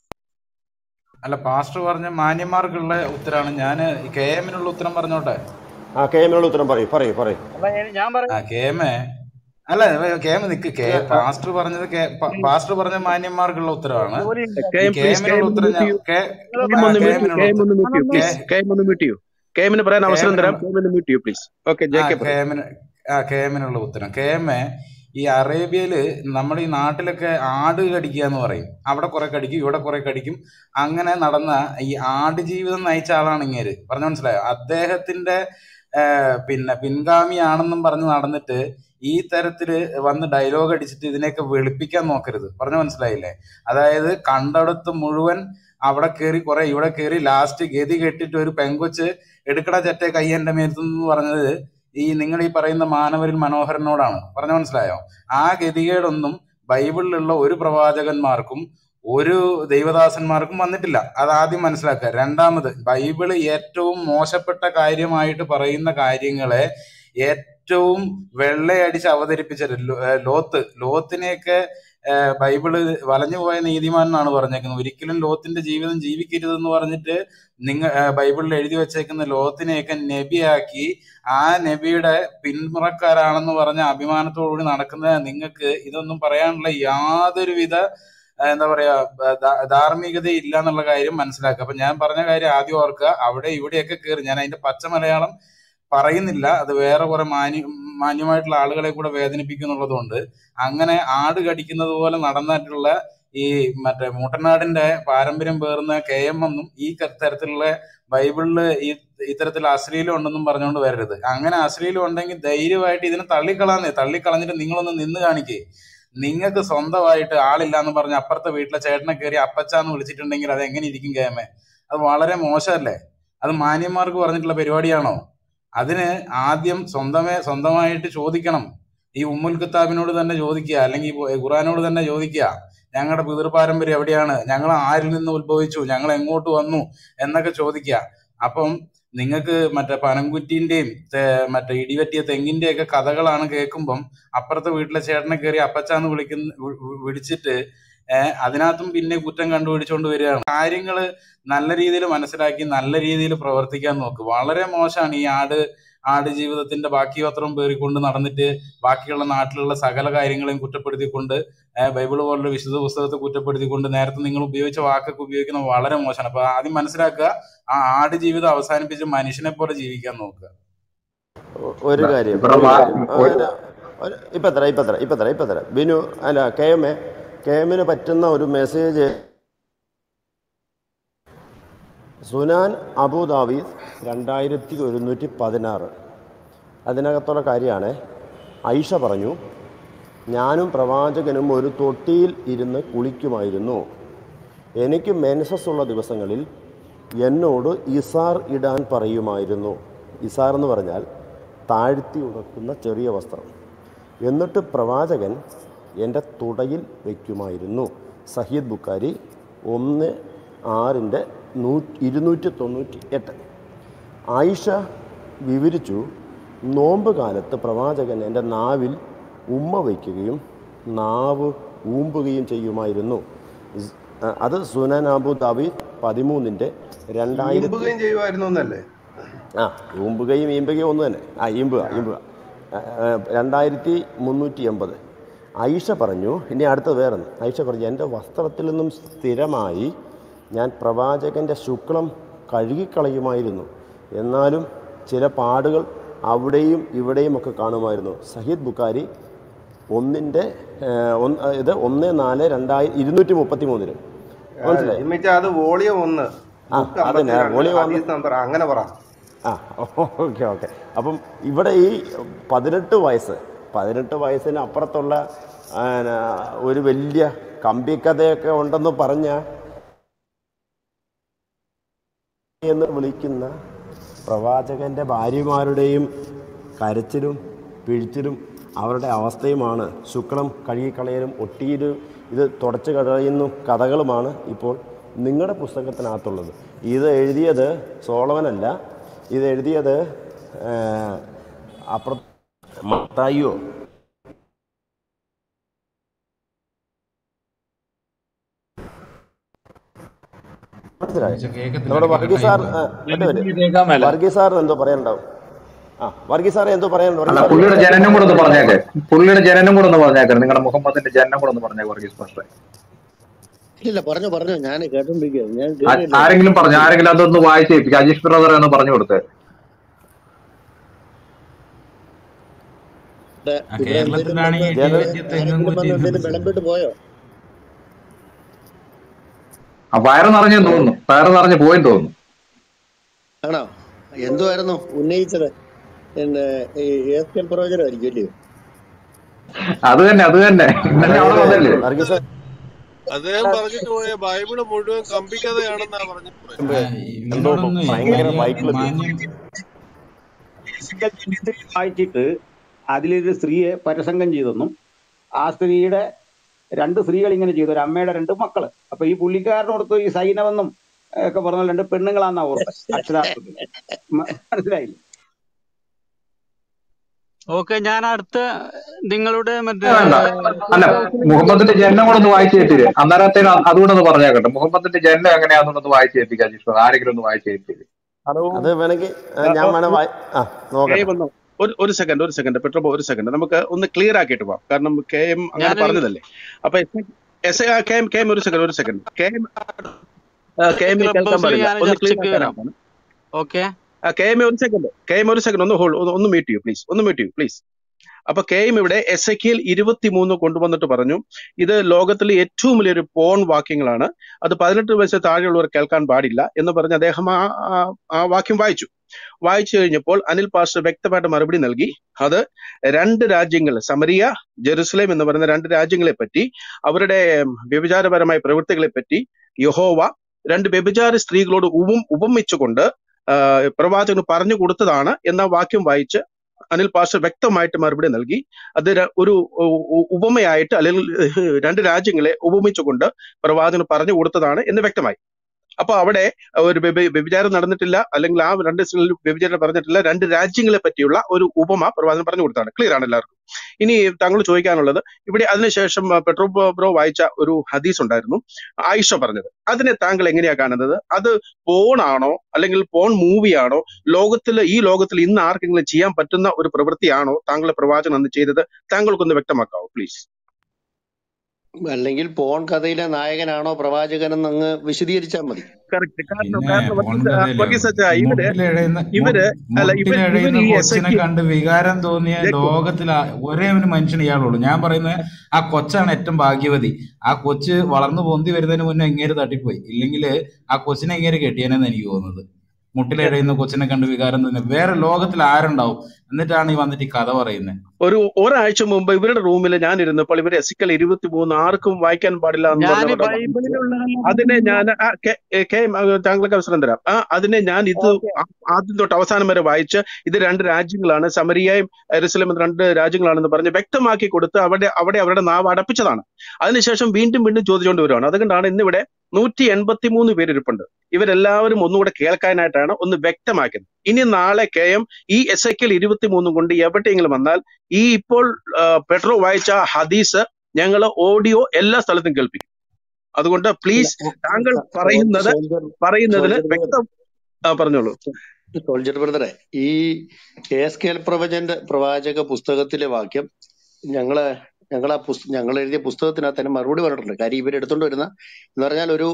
അല്ല പാസ്റ്റർ പറഞ്ഞ മാന്യന്മാർക്കുള്ള ഉത്തരാണ് ഞാൻ കെ എമ്മിനുള്ള ഉത്തരം പറഞ്ഞോട്ടെ ആ കെ എമ്മിനുള്ള ഉത്തരം പറയൂ പറയൂ പറയൂ അല്ല ഞാൻ ഞാൻ ആ പറയുന്നത് കെ എം അല്ല കെ എം നിക്ക് കെ പാസ്റ്റർ പറഞ്ഞത് കെ- പ- പാസ്റ്റർ പറഞ്ഞ മാന്യന്മാർക്കുള്ള ഉത്തരവാണ് ജോലിയുണ്ട് ഈ കെഎം കെ പ്ലീസ് എമ്മിനുള്ള കെഎം ഉത്തരം മ്യൂട്ട് ഞാൻ ചെയ്യൂ കെ നിങ്ങൾ കെഎം ആ ഒന്ന് കെ മ്യൂട്ട് ചെയ്യൂ എമ്മിനുള്ള കെഎം ഒന്ന് മ്യൂട്ട് ചെയ്യൂ അതൊന്ന് പ്ലീസ് കെ കെഎം ഒന്ന് മ്യൂട്ട് ചെയ്യൂ കെഎമ്മിന് പറയാൻ കെ അവസരം തരാം എമ്മിനുള്ള കെഎം ഒന്ന് മ്യൂട്ട് ചെയ്യൂ പ്ലീസ് ഓക്കെ ആ ജെ കെ കെ പറയൂ എമ്മിന് ആ കെ എമ്മിനുള്ള ഉത്തരം കെ എം ഈ അറേബ്യയില് നമ്മുടെ ഈ നാട്ടിലൊക്കെ ആട് കടിക്കുക എന്ന് പറയും അവിടെ കുറെ കടിക്കും ഇവിടെ കുറെ കടിക്കും അങ്ങനെ നടന്ന ഈ ആട് ജീവിതം നയിച്ച ആളാണ് ഇങ്ങേര് പറഞ്ഞു മനസ്സിലായോ അദ്ദേഹത്തിന്റെ ആ, പിന്നെ പിൻഗാമിയാണെന്നും പറഞ്ഞ് നടന്നിട്ട് ഈ തരത്തില് വന്ന് ഡയലോഗ് അടിച്ചിട്ട് ഇതിനെയൊക്കെ വെളുപ്പിക്കാൻ നോക്കരുത് പറഞ്ഞു മനസ്സിലായില്ലേ അതായത് കണ്ടടത്ത് മുഴുവൻ അവിടെ കയറി കുറെ ഇവിടെ കയറി ലാസ്റ്റ് ഗതി കെട്ടിട്ട് ഒരു പെങ്കൊച്ച് എടുക്കട ചെറ്റ കൈ എന്റെ മേത്തെന്ന് പറഞ്ഞത് ഈ നിങ്ങൾ ഈ പറയുന്ന മാനവരിൽ മനോഹരനോടാണ് പറഞ്ഞു മനസ്സിലായോ ആ ഗതികേടൊന്നും ബൈബിളിലുള്ള ഒരു പ്രവാചകന്മാർക്കും ഒരു ദൈവദാസന്മാർക്കും വന്നിട്ടില്ല അത് ആദ്യം മനസ്സിലാക്കുക രണ്ടാമത് ബൈബിള് ഏറ്റവും മോശപ്പെട്ട കാര്യമായിട്ട് പറയുന്ന കാര്യങ്ങളെ ഏറ്റവും വെള്ളയടിച്ച് അവതരിപ്പിച്ച ലോ- ഏഹ് ലോത്ത് ലോത്തിനെയൊക്കെ ഏഹ് ബൈബിള് വലഞ്ഞുപോയ നീതിമാൻ എന്നാണ് പറഞ്ഞേക്കുന്നത് ഒരിക്കലും ലോത്തിന്റെ ജീവിതം ജീവിക്കരുതെന്ന് പറഞ്ഞിട്ട് നിങ്ങൾ ബൈബിളിൽ എഴുതി വെച്ചേക്കുന്ന ലോത്തിനെയൊക്കെ നബിയാക്കി ആ നബിയുടെ പിന്മുറക്കാരാണെന്ന് പറഞ്ഞ അഭിമാനത്തോടുകൂടി നടക്കുന്ന നിങ്ങൾക്ക് ഇതൊന്നും പറയാനുള്ള യാതൊരുവിധ ആ, എന്താ പറയാ ബ- ധാ- ധാർമ്മികത ഇല്ല എന്നുള്ള കാര്യം മനസ്സിലാക്കുക അപ്പൊ ഞാൻ പറഞ്ഞ കാര്യം ആദ്യം ഓർക്കുക അവിടെ ഇവിടെയൊക്കെ കയറി ഞാൻ അതിന്റെ പച്ച മലയാളം പറയുന്നില്ല അത് വേറെ കുറെ മാന്യ മാന്യമായിട്ടുള്ള ആളുകളെ കൂടെ വേദനിപ്പിക്കുന്നുള്ളതുകൊണ്ട് അങ്ങനെ ആട് കടിക്കുന്നത് പോലെ നടന്നിട്ടുള്ള ഈ മറ്റേ മുട്ടനാടിന്റെ പാരമ്പര്യം പേറുന്ന കെ എം എന്നും ഈ ക- തരത്തിലുള്ള ബൈബിളില് ഈ ഇത്തരത്തിൽ അശ്ലീലം ഉണ്ടെന്നും പറഞ്ഞുകൊണ്ട് വരരുത് അങ്ങനെ അശ്ലീലം ഉണ്ടെങ്കിൽ ധൈര്യമായിട്ട് ഇതിനെ തള്ളിക്കളാന്നേ തള്ളിക്കളഞ്ഞിട്ട് നിങ്ങളൊന്ന് നിന്ന് കാണിക്കേ നിങ്ങൾക്ക് സ്വന്തമായിട്ട് ആളില്ല എന്ന് പറഞ്ഞ് അപ്പുറത്തെ വീട്ടിലെ ചേട്ടനെ കയറി അപ്പച്ചാന്ന് വിളിച്ചിട്ടുണ്ടെങ്കിൽ അത് എങ്ങനെ ഇരിക്കും കേമേ അത് വളരെ മോശമല്ലേ അത് മാന്യന്മാർക്ക് പറഞ്ഞിട്ടുള്ള പരിപാടിയാണോ അതിന് ആദ്യം സ്വന്തമേ സ്വന്തമായിട്ട് ചോദിക്കണം ഈ ഉമ്മുൽ കിതാബിനോട് തന്നെ ചോദിക്കുക അല്ലെങ്കിൽ ഈ ഖുറാനോട് തന്നെ ചോദിക്കുക ഞങ്ങളുടെ പിതൃപാരമ്പര്യം എവിടെയാണ് ഞങ്ങൾ ആരിൽ നിന്ന് ഉത്ഭവിച്ചു ഞങ്ങൾ എങ്ങോട്ട് വന്നു എന്നൊക്കെ ചോദിക്കുക അപ്പം നിങ്ങൾക്ക് മറ്റേ പനംകുറ്റിന്റെയും തേ- മറ്റേ ഇടിവെട്ടിയ തെങ്ങിന്റെ ഒക്കെ കഥകളാണ് കേൾക്കുമ്പം അപ്പുറത്തെ വീട്ടിലെ ചേട്ടനെ കയറി അപ്പച്ചാന്ന് വിളിക്കുന്ന വി- വി- വിളിച്ചിട്ട് ഏഹ് അതിനകത്തും പിന്നെ കുറ്റം കണ്ടുപിടിച്ചുകൊണ്ട് വരികയാണ് കാര്യങ്ങള് നല്ല രീതിയിൽ മനസ്സിലാക്കി നല്ല രീതിയിൽ പ്രവർത്തിക്കാൻ നോക്ക് വളരെ മോശമാണ് ഈ ആട് ആട് ജീവിതത്തിന്റെ ബാക്കി പത്രം പേറിക്കൊണ്ട് നടന്നിട്ട് ബാക്കിയുള്ള നാട്ടിലുള്ള സകല കാര്യങ്ങളെയും കുറ്റപ്പെടുത്തിക്കൊണ്ട് ഏഹ് ബൈബിള് പോലുള്ള വിശുദ്ധ പുസ്തകത്തെ കുറ്റപ്പെടുത്തിക്കൊണ്ട് നേരത്തെ നിങ്ങൾ ഉപയോഗിച്ച വാക്കൊക്കെ ഉപയോഗിക്കുന്നത് വളരെ മോശമാണ് അപ്പൊ ആദ്യം മനസ്സിലാക്കുക ആ ആട് ജീവിതം അവസാനിപ്പിച്ച് മനുഷ്യനെ പോലെ ജീവിക്കാൻ നോക്കുക ഒ- ഒരു കാര്യം ഇവിടെ ഒരു മാ- കാര്യം ആ, ഒരു- ഒരു- ഒരു- ഇപ്പൊ തരാം ഇപ്പൊ തരാം ഇപ്പൊ തരാം ഇപ്പൊ തരാം ബിനു അല്ല കെ എം എ കെ എമ്മിന് പറ്റുന്ന ഒരു മെസ്സേജ് സുനാൻ അബുദാബീസ് രണ്ടായിരത്തി ഒരുന്നൂറ്റി പതിനാറ് അതിനകത്തുള്ള കാര്യമാണ് ഐഷ പറഞ്ഞു ഞാനും പ്രവാചകനും ഒരു തൊട്ടിയിൽ ഇരുന്ന് കുളിക്കുമായിരുന്നു എനിക്ക് മെൻസസ് ഉള്ള ദിവസങ്ങളിൽ എന്നോട് ഇസാർ ഇടാൻ പറയുമായിരുന്നു ഇസാർ എന്ന് പറഞ്ഞാൽ താഴ്ത്തി ഉടക്കുന്ന ചെറിയ വസ്ത്രം എന്നിട്ട് പ്രവാചകൻ എൻ്റെ തുടയിൽ വയ്ക്കുമായിരുന്നു സഹീദ് ബുക്കാരി ഒന്ന് ആറിൻ്റെ നൂ ഇരുന്നൂറ്റി തൊണ്ണൂറ്റി എട്ട് ആയിഷ വിവരിച്ചു നോമ്പ് കാലത്ത് പ്രവാചകൻ എൻ്റെ നാവിൽ ഉമ്മ വയ്ക്കുകയും നാവ് ഊമ്പുകയും ചെയ്യുമായിരുന്നു സ്- അ- അത് സുനൻ അബു ദാബി പതിമൂന്നിൻ്റെ രണ്ടായിരത്തി ഈമ്പുകയും ചെയ്യുമായിരുന്നു എന്നല്ലേ ആ ഊമ്പുകയും ഈമ്പുകയും ഒന്ന് തന്നെ ആ ഈമ്പുക ഈമ്പുക ആ, ആ, രണ്ടായിരത്തി മുന്നൂറ്റി എൺപത് ഐഷ പറഞ്ഞു ഇനി അടുത്തത് വേറെ ഐഷ പറഞ്ഞു എൻ്റെ വസ്ത്രത്തിൽ നിന്നും സ്ഥിരമായി ഞാൻ പ്രവാചകൻ്റെ ശുക്ലം കഴുകിക്കളയുമായിരുന്നു എന്നാലും ചില പാടുകൾ അവിടെയും ഇവിടെയും ഒക്കെ കാണുമായിരുന്നു സഹീദ് ബുക്കാരി ഒന്നിൻ്റെ ഇത് ഒന്ന് നാല് രണ്ടായി ഇരുന്നൂറ്റി മുപ്പത്തി മൂന്നിന് മനസ്സിലായി ഇമ്മിച്ച അത് വോളിയം ഒന്ന് ആ ബുക്ക് അതന്നെ അമ്പത്തിരണ്ട് വോളിയം വന്ന് ഹദീസ് നമ്പർ അങ്ങനെ പറ ആ ഓക്കെ ഓക്കെ അപ്പം ഇവിടെ ഈ പതിനെട്ട് വയസ്സ് പതിനെട്ട് വയസ്സിന് അപ്പുറത്തുള്ള ആ, ന, ഒരു വലിയ കമ്പിക്കഥയൊക്കെ ഉണ്ടെന്ന് പറഞ്ഞ എന്ന് വിളിക്കുന്ന പ്രവാചകന്റെ ഭാര്യമാരുടെയും കരച്ചിലും പിഴിച്ചിലും അവരുടെ അവസ്ഥയുമാണ് ശുക്ലം കഴുകിക്കളയലും ഒട്ടിയിലും ഇത് തുടച്ചു കളയുന്നു കഥകളുമാണ് ഇപ്പോൾ നിങ്ങളുടെ പുസ്തകത്തിനകത്തുള്ളത് ഇത് എഴുതിയത് സോളവനല്ല ഇത് എഴുതിയത് ആ, അപ്പുറ മത്തായിയോ മനസ്സിലായോ കേൾക്കത്തില്ല നമ്മുടെ ഇടയ്ക്ക് വർഗീസ് കട്ടായി സാർ പോകുന്നു ആ, ഒറ്റ എനിക്ക് മിനിറ്റ് കേൾക്കാൻ മേല വർഗീസ് സാറിന് എന്തോ പറയാനുണ്ടാവും ആ വർഗീസ് സാറെ എന്തോ പറയാനുണ്ട് അല്ല വർഗീസ് സാർ പുള്ളിയുടെ ജനനം കൂടെ ഒന്ന് പറഞ്ഞേക്കെ പുള്ളിയുടെ ജനനം കൂടെ ഒന്ന് പറഞ്ഞേക്കെ നിങ്ങളുടെ മുഹമ്മദിന്റെ ജനനം കൂടെ ഒന്ന് പറഞ്ഞേക്ക് വർഗീസ് മാസ്റ്ററെ ഇല്ല പറഞ്ഞു പറഞ്ഞു ഞാൻ കേട്ടോണ്ടിരിക്കുകയാണ് ഞാൻ ആ- കേട്ടില്ല ആരെങ്കിലും പറഞ്ഞു ആരെങ്കിലും അതൊന്ന് വായിച്ച് കേൾപ്പിക്കുക അജീഷ് ബ്രദർ എന്ന് പറഞ്ഞു കൊടുത്തേ ഇവിടെ ആ ഇവിടെ എന്തെങ്കിലും കേരളത്തിലാണ് ഈ വന്ന് ജന ഇടിവെട്ടിയ തെങ്ങും ആരെങ്കിലും കുറ്റി വന്ന് എന്തെങ്കിലും ഇരുന്നത് വിളമ്പിട്ട് പോയോ ആ വയറ് നിറഞ്ഞെന്ന് തോന്നുന്നു വയറ് നിറഞ്ഞ് പോയെന്ന് തോന്നുന്നു ആണോ എന്തുവായിരുന്നു ഉന്നയിച്ചത് പിന്നെ ഈ എസ് കെ പ്രവചനമായിരിക്കും അല്ലയോ അത് തന്നെ അത് തന്നെ ഇന്നലെ അവിടെ അതായത് വന്നല്ലേ വർഗീസ് സാർ അദ്ദേഹം പറഞ്ഞിട്ട് പോയ ബൈബിള് മുഴുവൻ കമ്പിക്കഥയാണെന്നാ പറഞ്ഞു പോയത് മുമ്പ് ആ, എന്തോ നിങ്ങളൊന്ന് ഭയങ്കര വലിയ മൈക്കിൾ മാന്യം വായിച്ചിട്ട് അതിലൊരു സ്ത്രീയെ പരസംഗം ചെയ്തെന്നും ആ സ്ത്രീയുടെ രണ്ട് സ്ത്രീകൾ ഇങ്ങനെ ചെയ്തു ഒരു അമ്മയുടെ രണ്ട് മക്കള് അപ്പൊ ഈ പുള്ളിക്കാരനോടത്ത് ഈ സൈനവെന്നും ഒക്കെ പറഞ്ഞ രണ്ട് പെണ്ണുങ്ങളാന്നാ ഓർത്തത് അക്ഷരാർത്ഥത്തിൽ മ- മനസ്സിലായില്ലേ ഓക്കെ ഞാൻ അടുത്ത നിങ്ങളുടെ മറ്റേ വേണ്ട അല്ല മുഹമ്മദിന്റെ ജനനം കൂടെ ഒന്ന് വായിച്ചു കേട്ടിര് അന്നേരത്തേന് അതുകൂടെ ഒന്ന് പറഞ്ഞേക്കട്ടെ മുഹമ്മദിന്റെ ജനനം എങ്ങനെയാണെന്നൊന്ന് വായിച്ചു കേൾപ്പിക്കുക അജീഷ് ബ്രദർ ആരെങ്കിലും ഒന്ന് വായിച്ചു കേൾപ്പിക്കുക ഹലോ അത് വേണമെങ്കിൽ ആ, ഞാൻ വേണേ വായി ആ കെ നോക്കട്ടെ എം ഒന്ന് ഒരു ഒരു സെക്കൻഡ് ഒരു സെക്കൻഡ് പെട്രോൾ ഒരു സെക്കൻഡ് നമുക്ക് ഒന്ന് ക്ലിയർ ആക്കിയിട്ട് പോവാം കാരണം കെ എം അങ്ങനെ ഞാനൊരു പറഞ്ഞതല്ലേ അപ്പൊ S I K M K M ഒരു സെക്കൻഡ് ഒരു second K M K M കേൾക്കാൻ ക്ലബ് ഹൗസിൽ പാടില്ല ഞാൻ ഒന്ന് ക്ലിയർ ചർച്ചയ്ക്ക് വരാം ആക്കാനാണ് ഓക്കെ കെ എം ഒരു സെക്കൻഡ് കെ എം ഒരു സെക്കൻഡ് ഒന്ന് ഹോൾഡ് ഒന്ന് മീറ്റ് ചെയ്യൂ പ്ലീസ് ഒന്ന് മീറ്റ് ചെയ്യൂ പ്ലീസ് അപ്പൊ കെ എം ഇവിടെ എസ് എക്കിയിൽ ഇരുപത്തിമൂന്ന് കൊണ്ടുവന്നിട്ട് പറഞ്ഞു ഇത് ലോകത്തിലെ ഏറ്റവും വലിയൊരു പോൺ വാക്യങ്ങളാണ് അത് പതിനെട്ട് വയസ്സ് താഴെയുള്ളവർ കേൾക്കാൻ പാടില്ല എന്ന് പറഞ്ഞ് അദ്ദേഹം ആ ആ- ആ വാക്യം വായിച്ചു വായിച്ചു കഴിഞ്ഞപ്പോൾ അനിൽ പാസ്റ്റർ വ്യക്തമായിട്ട് മറുപടി നൽകി അത് രണ്ട് രാജ്യങ്ങൾ സമരിയ ജെറുസലേം എന്ന് പറയുന്ന രണ്ട് രാജ്യങ്ങളെ പറ്റി അവരുടെ വ്യഭിചാരപരമായ പ്രവൃത്തികളെ പറ്റി യഹോവ രണ്ട് വ്യഭിചാര സ്ത്രീകളോട് ഉപം ഉപമിച്ചുകൊണ്ട് ആ, പ്രവാചകന് പറഞ്ഞു കൊടുത്തതാണ് എന്ന വാക്യം വായിച്ച് അനിൽ പാസ്റ്റർ വ്യക്തമായിട്ട് മറുപടി നൽകി അത് ര- ഒരു ഉ- ഉ- ഉപമയായിട്ട് അല്ലെങ്കിൽ രണ്ട് രാജ്യങ്ങളെ ഉപമിച്ചുകൊണ്ട് പ്രവാചകൻ പറഞ്ഞു കൊടുത്തതാണ് എന്ന് വ്യക്തമായി അപ്പൊ അവിടെ ഒരു വ്യഭി- വ്യഭിചാരം നടന്നിട്ടില്ല അല്ലെങ്കിൽ ആ രണ്ട് സ്ഥലങ്ങളിൽ വ്യഭിചാരം പറഞ്ഞിട്ടില്ല രണ്ട് രാജ്യങ്ങളെ പറ്റിയുള്ള ഒരു ഉപമ പ്രവാചകൻ പറഞ്ഞു കൊടുത്താണ് ക്ലിയർ ആണ് എല്ലാവർക്കും ഇനി താങ്കൾ ചോദിക്കാനുള്ളത് ഇവിടെ അതിനുശേഷം ആ, പെട്രോ ബ്രോ ബ്രോ വായിച്ച ഒരു ഹദീസ് ഉണ്ടായിരുന്നു ആയിഷ പറഞ്ഞത് അതിനെ താങ്കൾ എങ്ങനെയാ കാണുന്നത് അത് പോൺ ആണോ അല്ലെങ്കിൽ പോൺ മൂവിയാണോ ലോകത്തിൽ ഈ ലോകത്തിൽ ഇന്ന് ആർക്കെങ്കിലും ചെയ്യാൻ പറ്റുന്ന ഒരു പ്രവൃത്തിയാണോ താങ്കളുടെ പ്രവാചകൻ അന്ന് ചെയ്തത് താങ്കൾക്കൊന്ന് വ്യക്തമാക്കാവോ പ്ലീസ് അല്ലെങ്കിൽ പോൺ കഥയിലെ നായകനാണോ പ്രവാചകനെന്ന് അങ്ങ് വിശദീകരിച്ചാൽ മതി കറക്റ്റ് കാരണം പിന്നെ കാരണം പോൺ വർഗീസ് കഥയിലോ വർഗീസ് അച്ഛാ ഇവര് മുട്ടിലെഴയുന്ന ഇവര് അല്ല ഇവർ ഇവർ മുട്ടിലെഴയുന്ന ഈ കൊച്ചിനെ എസയ്ക്ക് കണ്ട് വികാരം തോന്നിയ ലോകത്തിൽ ആ- ഒരേ ഒരു മനുഷ്യൻ ഇയാളുള്ളൂ ഞാൻ പറയുന്നത് ആ കൊച്ചാണ് ഏറ്റവും ഭാഗ്യവതി ആ കൊച്ച് വളർന്നു പൊന്തി വരുന്നതിന് മുന്നേ എങ്ങേര് തട്ടിപ്പോയി ഇല്ലെങ്കിൽ ആ കൊച്ചിനെ എങ്ങേര് കെട്ടിയനെന്ന് എനിക്ക് തോന്നുന്നത് മുട്ടിലെഴയുന്ന കൊച്ചിനെ കണ്ട് വികാരം തോന്നിയ വേറെ ലോകത്തിൽ ആരുണ്ടാവും എന്നിട്ടാണ് ഈ വന്നിട്ട് ഈ കഥ പറയുന്നത് ഒരു ഒരാഴ്ച മുമ്പ് ഇവരുടെ റൂമിൽ ഞാൻ ഇരുന്നപ്പോൾ ഇവർ എസിക്കൽ ഇരുപത്തി മൂന്ന് ആർക്കും വായിക്കാൻ പാടില്ല എന്ന് ഞാൻ പറഞ്ഞ അവിടെ വായിച്ചു അതിനെ ഞാൻ ആ, കെ- ഏ, കെ ആ, താങ്കൾക്ക് അവസരം തരാം ആ അതിനെ ഞാൻ ഇത് ആ- ആദ്യം തൊട്ട് അവസാനം വരെ വായിച്ച് ഇത് രണ്ട് രാജ്യങ്ങളാണ് സമരിയയും എറുസലേം രണ്ട് രാജ്യങ്ങളാണെന്ന് പറഞ്ഞ് വ്യക്തമാക്കി കൊടുത്ത് അവിടെ അവിടെ അവരുടെ നാവ് അടപ്പിച്ചതാണ് അതിനുശേഷം വീണ്ടും വീണ്ടും ചോദിച്ചുകൊണ്ട് വരുവാണ് അതുകൊണ്ടാണ് ഇന്നിവിടെ നൂറ്റി എൺപത്തി മൂന്ന് പേരിരിപ്പുണ്ട് ഇവരെല്ലാവരും ഒന്നുകൂടെ കേൾക്കാനായിട്ടാണ് ഒന്ന് വ്യക്തമാക്കുന്നത് ഇനി നാളെ കെ എം ഈ എസ് ഐക്കൽ ഇരുപത്തി മൂന്നും കൊണ്ട് എവിടെയെങ്കിലും വന്നാൽ ഈ ഇപ്പോൾ ആ, പെട്രോ വായിച്ച ഹദീസ് ഞങ്ങൾ ഓഡിയോ എല്ലാ സ്ഥലത്തും കേൾപ്പിക്കും അതുകൊണ്ട് പ്ലീസ് താങ്കൾ പറയുന്നത് സോൾജർ പറയുന്നതിന് സോൾജർ വ്യക്തം ആ, പറഞ്ഞോളൂ സോൾജർ ബ്രദറെ ഈ എസ് കെ എൽ പ്രവചന്റെ പ്രവാചക പുസ്തകത്തിലെ വാക്യം ഞങ്ങള് ഞങ്ങൾ ആ പുസ്തകം ഞങ്ങൾ എഴുതിയ പുസ്തകത്തിനകത്ത് തന്നെ മറുപടി പറഞ്ഞിട്ടുണ്ട് കാര്യം ഇവർ എടുത്തോണ്ട് വരുന്ന എന്ന് പറഞ്ഞാൽ ഒരു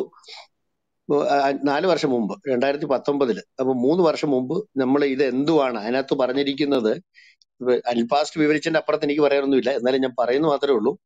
ആ, നാല് വർഷം മുമ്പ് രണ്ടായിരത്തി പത്തൊമ്പതില് അപ്പൊ മൂന്ന് വർഷം മുമ്പ് നമ്മൾ ഇത് എന്തുവാണ് അതിനകത്ത് പറഞ്ഞിരിക്കുന്നത് അൽപാസ്റ്റ് വിവരിച്ചതിന്റെ അപ്പുറത്ത് എനിക്ക് പറയാനൊന്നുമില്ല എന്നാലും ഞാൻ പറയുന്നു മാത്രമേ ഉള്ളൂ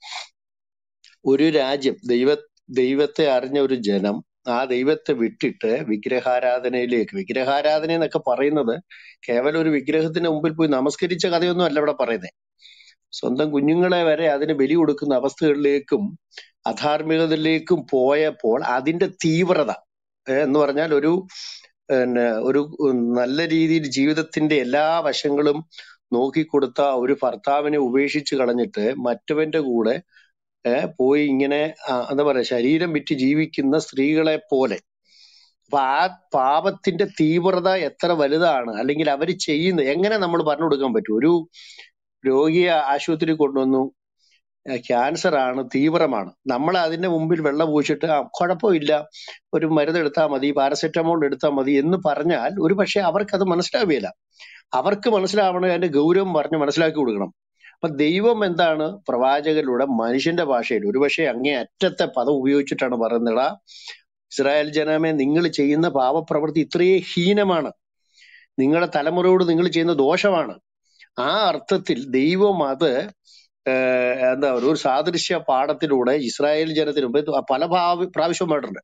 ഒരു രാജ്യം ദൈവ ദൈവത്തെ അറിഞ്ഞ ഒരു ജനം ആ ദൈവത്തെ വിട്ടിട്ട് വിഗ്രഹാരാധനയിലേക്ക് വിഗ്രഹാരാധന എന്നൊക്കെ പറയുന്നത് കേവലം ഒരു വിഗ്രഹത്തിന് മുമ്പിൽ പോയി നമസ്കരിച്ച കഥയൊന്നും അല്ല ഇവിടെ പറയുന്നത് സ്വന്തം കുഞ്ഞുങ്ങളെ വരെ അതിന് ബലി കൊടുക്കുന്ന അവസ്ഥകളിലേക്കും അധാർമികതയിലേക്കും പോയപ്പോൾ അതിന്റെ തീവ്രത ഏ, എന്ന് പറഞ്ഞാൽ ഒരു പിന്നെ ഒരു നല്ല രീതിയിൽ ജീവിതത്തിന്റെ എല്ലാ വശങ്ങളും നോക്കിക്കൊടുത്ത ഒരു ഭർത്താവിനെ ഉപേക്ഷിച്ച് കളഞ്ഞിട്ട് മറ്റവന്റെ കൂടെ ഏഹ് പോയി ഇങ്ങനെ ആ, എന്താ പറയാ ശരീരം വിറ്റ് ജീവിക്കുന്ന സ്ത്രീകളെ പോലെ അപ്പൊ ആ പാപത്തിന്റെ തീവ്രത എത്ര വലുതാണ് അല്ലെങ്കിൽ അവർ ചെയ്യുന്നത് എങ്ങനെ നമ്മൾ പറഞ്ഞു കൊടുക്കാൻ പറ്റും ഒരു രോഗിയെ ആശുപത്രി കൊണ്ടുവന്നു ക്യാൻസർ ആണ് തീവ്രമാണ് നമ്മൾ അതിന്റെ മുമ്പിൽ വെള്ളം പൂശിട്ട് ആ കുഴപ്പമില്ല ഒരു മരുന്ന് എടുത്താൽ മതി പാരസെറ്റമോൾ എടുത്താൽ മതി എന്ന് പറഞ്ഞാൽ ഒരു പക്ഷെ അവർക്ക് അത് മനസ്സിലാവുകയില്ല അവർക്ക് മനസ്സിലാവണം അതിന്റെ ഗൗരവം പറഞ്ഞ് മനസ്സിലാക്കി കൊടുക്കണം അപ്പൊ ദൈവം എന്താണ് പ്രവാചകരിലൂടെ മനുഷ്യന്റെ ഭാഷയിൽ ഒരുപക്ഷെ അങ്ങേ അറ്റത്തെ പദം ഉപയോഗിച്ചിട്ടാണ് പറയുന്നത് ഇസ്രായേൽ ജനമേ നിങ്ങൾ ചെയ്യുന്ന പാപപ്രവൃത്തി ഇത്രയേ ഹീനമാണ് നിങ്ങളുടെ തലമുറയോട് നിങ്ങൾ ചെയ്യുന്ന ദോഷമാണ് ആ അർത്ഥത്തിൽ ദൈവം അത് ഏഹ് എന്താ പറയുക ഒരു സാദൃശ്യ പാഠത്തിലൂടെ ഇസ്രായേൽ ജനത്തിന് മുമ്പ് ഇത് പല ഭാവ- പ്രാവശ്യം പറഞ്ഞിട്ടുണ്ട്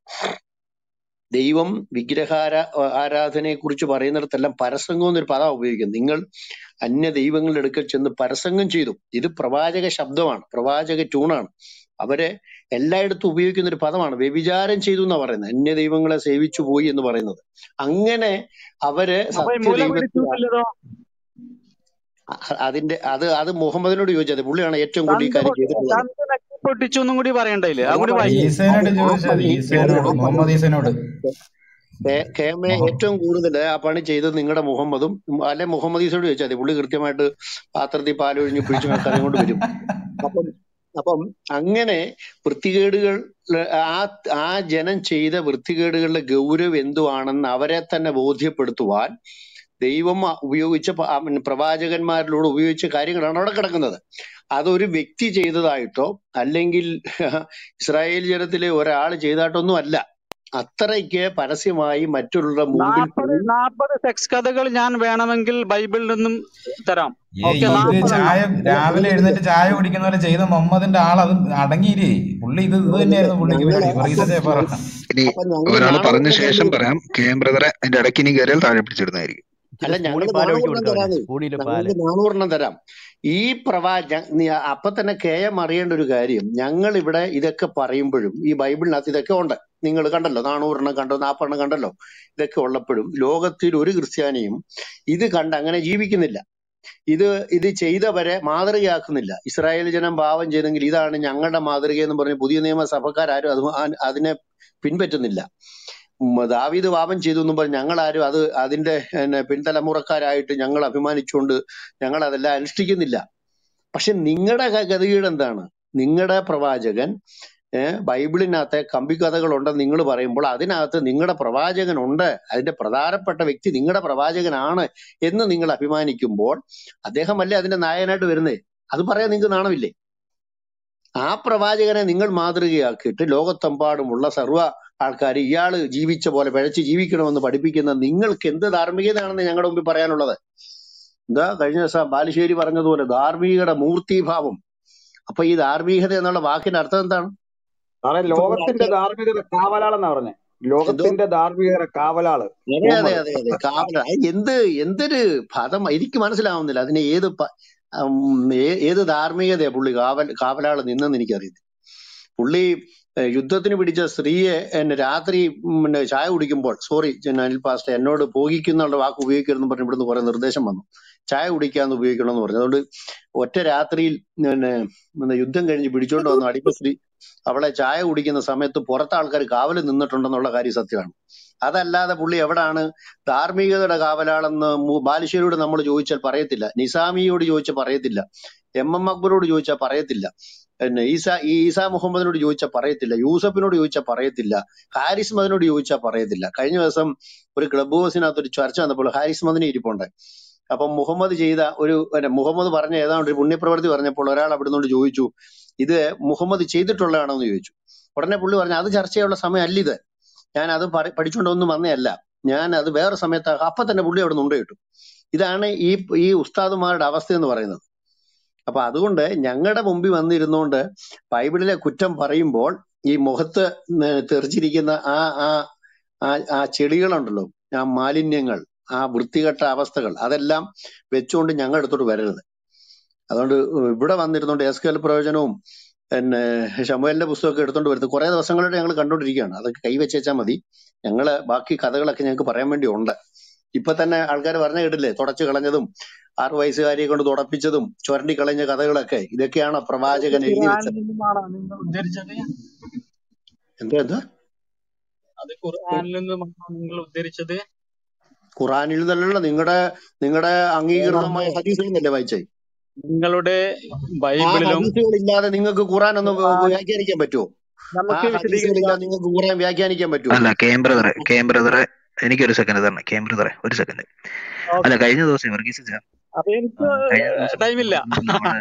ദൈവം വിഗ്രഹാര ആരാധനയെ കുറിച്ച് പറയുന്നിടത്തെല്ലാം പരസംഗം എന്നൊരു പദം ഉപയോഗിക്കുന്നത് നിങ്ങൾ അന്യ ദൈവങ്ങളുടെ അടുക്കൽ ചെന്ന് പരസംഗം ചെയ്തു ഇത് പ്രവാചക ശബ്ദമാണ് പ്രവാചക ട്യൂണാണ് അവരെ എല്ലായിടത്തും ഉപയോഗിക്കുന്ന ഒരു പദമാണ് വ്യഭിചാരം ചെയ്തു എന്നാ പറയുന്നത് അന്യ ദൈവങ്ങളെ സേവിച്ചു പോയി എന്ന് പറയുന്നത് അങ്ങനെ അവര് അപ്പൊ ഈ സത്യ മുല ദൈവത്തെ പിടിച്ചില്ലല്ലോ അ- അതിന്റെ അത് അത് മുഹമ്മദിനോട് ചോദിച്ചത് പുള്ളിയാണ് ഏറ്റവും കൂടുതൽ ഈ ചന്ത് കാര്യം പൊട്ടി ചെയ്തിട്ടുള്ളത് ചന്ത് നക്കി പൊട്ടിച്ചു എന്നും കൂടി പറയണ്ടതില് ഞാൻ അതുകൂടി പറയുന്നത് വായിക്കും ഈസേനോട് അത് ആ ചോദിച്ചാൽ പണി ഈസേനോട് ആ പണി മുഹമ്മദ് ഈസേനോട് കെ- കേമെ മുഹ- ഏറ്റവും കൂടുതൽ ആ പണി ചെയ്തത് നിങ്ങളുടെ മുഹമ്മദും ഉം, അല്ലെ മുഹമ്മദ് ഈസോട് ചോദിച്ചാൽ മതി പുള്ളി കൃത്യമായിട്ട് പാത്രത്തിൽ പാലൊഴിഞ്ഞ് കുഴിച്ചു കറി കൊണ്ട് വരും അപ്പം അപ്പം അങ്ങനെ വൃത്തികേടുകൾ ആ ആ ജനം ചെയ്ത വൃത്തികേടുകളുടെ ഗൗരവം എന്തുവാണെന്ന് അവരെ തന്നെ ബോധ്യപ്പെടുത്തുവാൻ ദൈവം ആ ഉപയോഗിച്ച പ- ആ പിന്നെ പ്രവാചകന്മാരിലൂടെ ഉപയോഗിച്ച കാര്യങ്ങളാണ് അവിടെ കിടക്കുന്നത് അതൊരു വ്യക്തി ചെയ്തതായിട്ടോ അല്ലെങ്കിൽ ഇസ്രായേൽ ജനത്തിലെ ഒരാൾ ചെയ്തതായിട്ടൊന്നും അല്ല അത്രയ്ക്ക് പരസ്യമായി മറ്റുള്ള മുമ്പിൽ നാപ്പത് പോയി നാപ്പത് സെക്സ് കഥകൾ ഞാൻ വേണമെങ്കിൽ ബൈബിളിൽ നിന്നും തരാം ഏ ഓക്കെ ഇത് നാപ്പതെണ്ണം ചായ രാവിലെ എഴുന്നേറ്റ് ചായ കുടിക്കുന്ന പോലെ ചെയ്ത മുഹമ്മദിന്റെ ആൾ അത് അടങ്ങിയില്ലേ പുള്ളി ഇത് ഇത് തന്നെയായിരുന്നു പുള്ളിക്ക് ഞങ്ങള് പരിപാടി വർഗീസ പറ ഇനി അപ്പൊ ഞങ്ങള് ഒരാൾ പറഞ്ഞ നാണൂറിനെ ശേഷം കൊണ്ടുവരും പറയാം കെ എം ബ്രദറെ അതിന്റെ ഇടയ്ക്ക് ഇനി കയറിയാൽ താഴെ പിടിച്ചിടുന്നതായിരിക്കും അല്ല ഇച്ചിരി ഞങ്ങള് സ്പൂണിൽ പാൽ ഒഴിച്ചു നാണൂറിനം കൊടുത്തവന് തരാന്നേ സ്പൂണിൽ പാല് ഞങ്ങൾക്ക് നാണൂറിനം തരാം ഈ പ്രവാ ഞ- നീ അപ്പൊ തന്നെ കെ എം അറിയേണ്ട ഒരു കാര്യം ഞങ്ങൾ ഇവിടെ ഇതൊക്കെ പറയുമ്പോഴും ഈ ബൈബിളിനകത്ത് ഇതൊക്കെ ഉണ്ട് നിങ്ങൾ കണ്ടല്ലോ നാണൂറെണ്ണം കണ്ടോ നാപ്പെണ്ണം കണ്ടല്ലോ ഇതൊക്കെ ഉള്ളപ്പോഴും ലോകത്തിൽ ഒരു ക്രിസ്ത്യാനിയും ഇത് കണ്ട് അങ്ങനെ ജീവിക്കുന്നില്ല ഇത് ഇത് ചെയ്തവരെ മാതൃകയാക്കുന്നില്ല ഇസ്രായേൽ ജനം പാപം ചെയ്തെങ്കിൽ ഇതാണ് ഞങ്ങളുടെ മാതൃക എന്ന് പറഞ്ഞ് പുതിയ നിയമസഭക്കാരും അത് ആ- അതിനെ പിൻപറ്റുന്നില്ല ഉം, ദാവീദ് പാപം ചെയ്തു എന്നും പറഞ്ഞ് ഞങ്ങളാരും അത് അതിന്റെ പിന്നെ പിൻതലമുറക്കാരായിട്ട് ഞങ്ങൾ അഭിമാനിച്ചുകൊണ്ട് ഞങ്ങൾ അതെല്ലാം അനുഷ്ഠിക്കുന്നില്ല പക്ഷെ നിങ്ങളുടെ ഗതികേട് എന്താണ് നിങ്ങളുടെ പ്രവാചകൻ ഏഹ് ബൈബിളിനകത്തെ കമ്പിക്കഥകൾ ഉണ്ടെന്ന് നിങ്ങൾ പറയുമ്പോൾ അതിനകത്ത് നിങ്ങളുടെ പ്രവാചകൻ ഉണ്ട് അതിന്റെ പ്രധാനപ്പെട്ട വ്യക്തി നിങ്ങളുടെ പ്രവാചകനാണ് എന്ന് നിങ്ങൾ അഭിമാനിക്കുമ്പോൾ അദ്ദേഹമല്ലേ അതിന്റെ നായകനായിട്ട് വരുന്നേ അത് പറയാൻ നിങ്ങൾക്ക് നാണമില്ലേ ആ പ്രവാചകനെ നിങ്ങൾ മാതൃകയാക്കിയിട്ട് ലോകത്തെമ്പാടുമുള്ള സർവ്വ ആൾക്കാർ ഇയാള് ജീവിച്ച പോലെ പിഴച്ച് ജീവിക്കണമെന്ന് പഠിപ്പിക്കുന്ന നിങ്ങൾക്ക് എന്ത് ധാർമ്മികതയാണെന്ന് ഞങ്ങളുടെ മുമ്പിൽ പറയാനുള്ളത് എന്താ കഴിഞ്ഞ ദിവസം ബാലുശ്ശേരി പറഞ്ഞതുപോലെ ധാർമ്മികയുടെ മൂർത്തിഭാവം അപ്പൊ ഈ ധാർമ്മികത എന്നുള്ള വാക്കിന്റെ അർത്ഥം എന്താണ് സാറേ ഇപ്പൊ ലോകത്തിന്റെ ഒരാൾക്ക് ധാർമ്മികത കാവലാളെന്നാ പറഞ്ഞേ എന്തോ ലോകത്തിന്റെ ധാർമ്മികത കാവലാള് അതെ അതെ മുഹമ്മദ് അതെ അതെ കാവല അത് എന്ത് എന്തൊരു പദം എനിക്ക് മനസ്സിലാവുന്നില്ല അതിന് ഏത് പ- ഉം, ഏ- ഏത് ധാർമ്മികതയാ പുള്ളി കാവൽ കാവലാള് നിന്നെന്ന് എനിക്കറിയില്ല പുള്ളി ഏഹ്, യുദ്ധത്തിന് പിടിച്ച സ്ത്രീയെ എന്നെ രാത്രി ഉം, പിന്നെ ചായ കുടിക്കുമ്പോൾ സോറി അനിൽ പാസ്റ്റർ എന്നോട് ഭോഗിക്കുന്നുള്ള വാക്ക് ഉപയോഗിക്കരുതെന്ന് പറഞ്ഞ് ഇവിടുന്ന് കുറെ നിർദ്ദേശം വന്നു ചായ കുടിക്കാന്ന് ഉപയോഗിക്കണമെന്ന് പറഞ്ഞു അതുകൊണ്ട് ഒറ്റ രാത്രിയിൽ പിന്നെ പിന്നെ യുദ്ധം കഴിഞ്ഞ് പിടിച്ചോണ്ട് വന്നു അടിമ സ്ത്രീ അവളെ ചായ കുടിക്കുന്ന സമയത്ത് പുറത്തെ ആൾക്കാർ കാവല് നിന്നിട്ടുണ്ടെന്നുള്ള കാര്യം സത്യമാണ് അതല്ലാതെ പുള്ളി എവിടാണ് ധാർമ്മികതയുടെ കാവലാളെന്ന് മു- ബാലുശ്ശേരിയോട് നമ്മൾ ചോദിച്ചാൽ പറയത്തില്ല നിസാമിയോട് ചോദിച്ചാൽ പറയത്തില്ല എം എം അക്ബറോട് ചോദിച്ചാൽ പറയത്തില്ല പിന്നെ ഈസ ഈ ഈസാ മുഹമ്മദിനോട് ചോദിച്ചാൽ പറയത്തില്ല യൂസഫിനോട് ചോദിച്ചാൽ പറയത്തില്ല ഹാരിസ് മദനോട് ചോദിച്ചാൽ പറയത്തില്ല കഴിഞ്ഞ ദിവസം ഒരു ക്ലബ് ഹൗസിനകത്ത് ഒരു ചർച്ച വന്നപ്പോൾ ഹാരിസ് മദനെ ഇരിപ്പുണ്ട് അപ്പം മുഹമ്മദ് ചെയ്ത ഒരു പിന്നെ മുഹമ്മദ് പറഞ്ഞ ഏതാണ്ട് ഒരു പുണ്യപ്രവൃത്തി പറഞ്ഞപ്പോൾ ഒരാൾ അവിടുന്ന് ചോദിച്ചു ഇത് മുഹമ്മദ് ചെയ്തിട്ടുള്ളതാണോ എന്ന് ചോദിച്ചു ഉടനെ പുള്ളി പറഞ്ഞു അത് ചർച്ച ചെയ്യാനുള്ള സമയമല്ല ഇത് ഞാൻ അത് പറ- പഠിച്ചുകൊണ്ടൊന്നും വന്നതല്ല ഞാൻ അത് വേറെ സമയത്ത് അപ്പൊ തന്നെ പുള്ളി അവിടെ നിന്ന് കിട്ടും ഇതാണ് ഈ ഈ ഉസ്താദുമാരുടെ അവസ്ഥ എന്ന് പറയുന്നത് അപ്പൊ അതുകൊണ്ട് ഞങ്ങളുടെ മുമ്പിൽ വന്നിരുന്നുകൊണ്ട് ബൈബിളിലെ കുറ്റം പറയുമ്പോൾ ഈ മുഖത്ത് നെ- തെറിച്ചിരിക്കുന്ന ആ ആ ആ ആ ചെടികളുണ്ടല്ലോ ആ മാലിന്യങ്ങൾ ആ വൃത്തികെട്ട അവസ്ഥകൾ അതെല്ലാം വെച്ചുകൊണ്ട് ഞങ്ങളുടെ അടുത്തോട്ട് വരരുത് അതുകൊണ്ട് ഇവിടെ വന്നിരുന്നോണ്ട് എസ് കെ എൽ പ്രയോജനവും പിന്നെ ശമുവേലിന്റെ പുസ്തകമൊക്കെ എടുത്തോണ്ട് വരുന്നത് കുറെ ദിവസങ്ങളായിട്ട് ഞങ്ങൾ കണ്ടോണ്ടിരിക്കുകയാണ് അതൊക്കെ കൈവച്ചേച്ചാൽ മതി ഞങ്ങള് ബാക്കി കഥകളൊക്കെ ഞങ്ങൾക്ക് പറയാൻ വേണ്ടി ഉണ്ട് ഇപ്പൊ തന്നെ ആൾക്കാർ പറഞ്ഞു കേട്ടില്ലേ തുടച്ചു കളഞ്ഞതും ആറു വയസ്സുകാരിയെ കൊണ്ട് തുടപ്പിച്ചതും ചുരണ്ടി കളഞ്ഞ കഥകളൊക്കെ ഇതൊക്കെയാണ് പ്രവാചകൻ എഴുതി ഖുർആനിൽ വെച്ചത് നിന്നുമാണോ നിങ്ങൾ ഉദ്ധരിച്ചത് എന്താ എന്താ അത് ഖുർആനിൽ നിന്നുമാണോ നിങ്ങൾ ഉദ്ധരിച്ചത് ഖുറാനിൽ നിന്നുള്ള നിങ്ങളുടെ നിങ്ങളുടെ അംഗീകൃതമായ ഏതാണ്ട് ഹദീസുകൾ എന്നല്ലേ വായിച്ചേ നിങ്ങളുടെ ആ ബൈബിളിലും ഹദീസുകൾ ഇല്ലാതെ നിങ്ങൾക്ക് ഖുറാൻ ഒന്ന് ഖുർആൻ വ്യാഖ്യാനിക്കാൻ പറ്റുമോ ആ നമുക്ക് ഹദീസുകൾ വിശദീകരിക്കാം ഇല്ലാതെ നിങ്ങൾക്ക് ഖുറാൻ വ്യാഖ്യാനിക്കാൻ പറ്റുമോ അല്ല കെ എം ബ്രദറെ കെ എം ബ്രദറെ എനിക്കൊരു സെക്കൻഡ് തരണം കെ എം ബ്രദറെ ഒരു സെക്കൻഡ് അല്ല ഓക്കെ കഴിഞ്ഞ ദിവസം വർഗീസ് ചാ- അപ്പൊ എനിക്ക് ആ, കഴിഞ്ഞ ദിവസം ടൈമില്ല നമ്മുടെ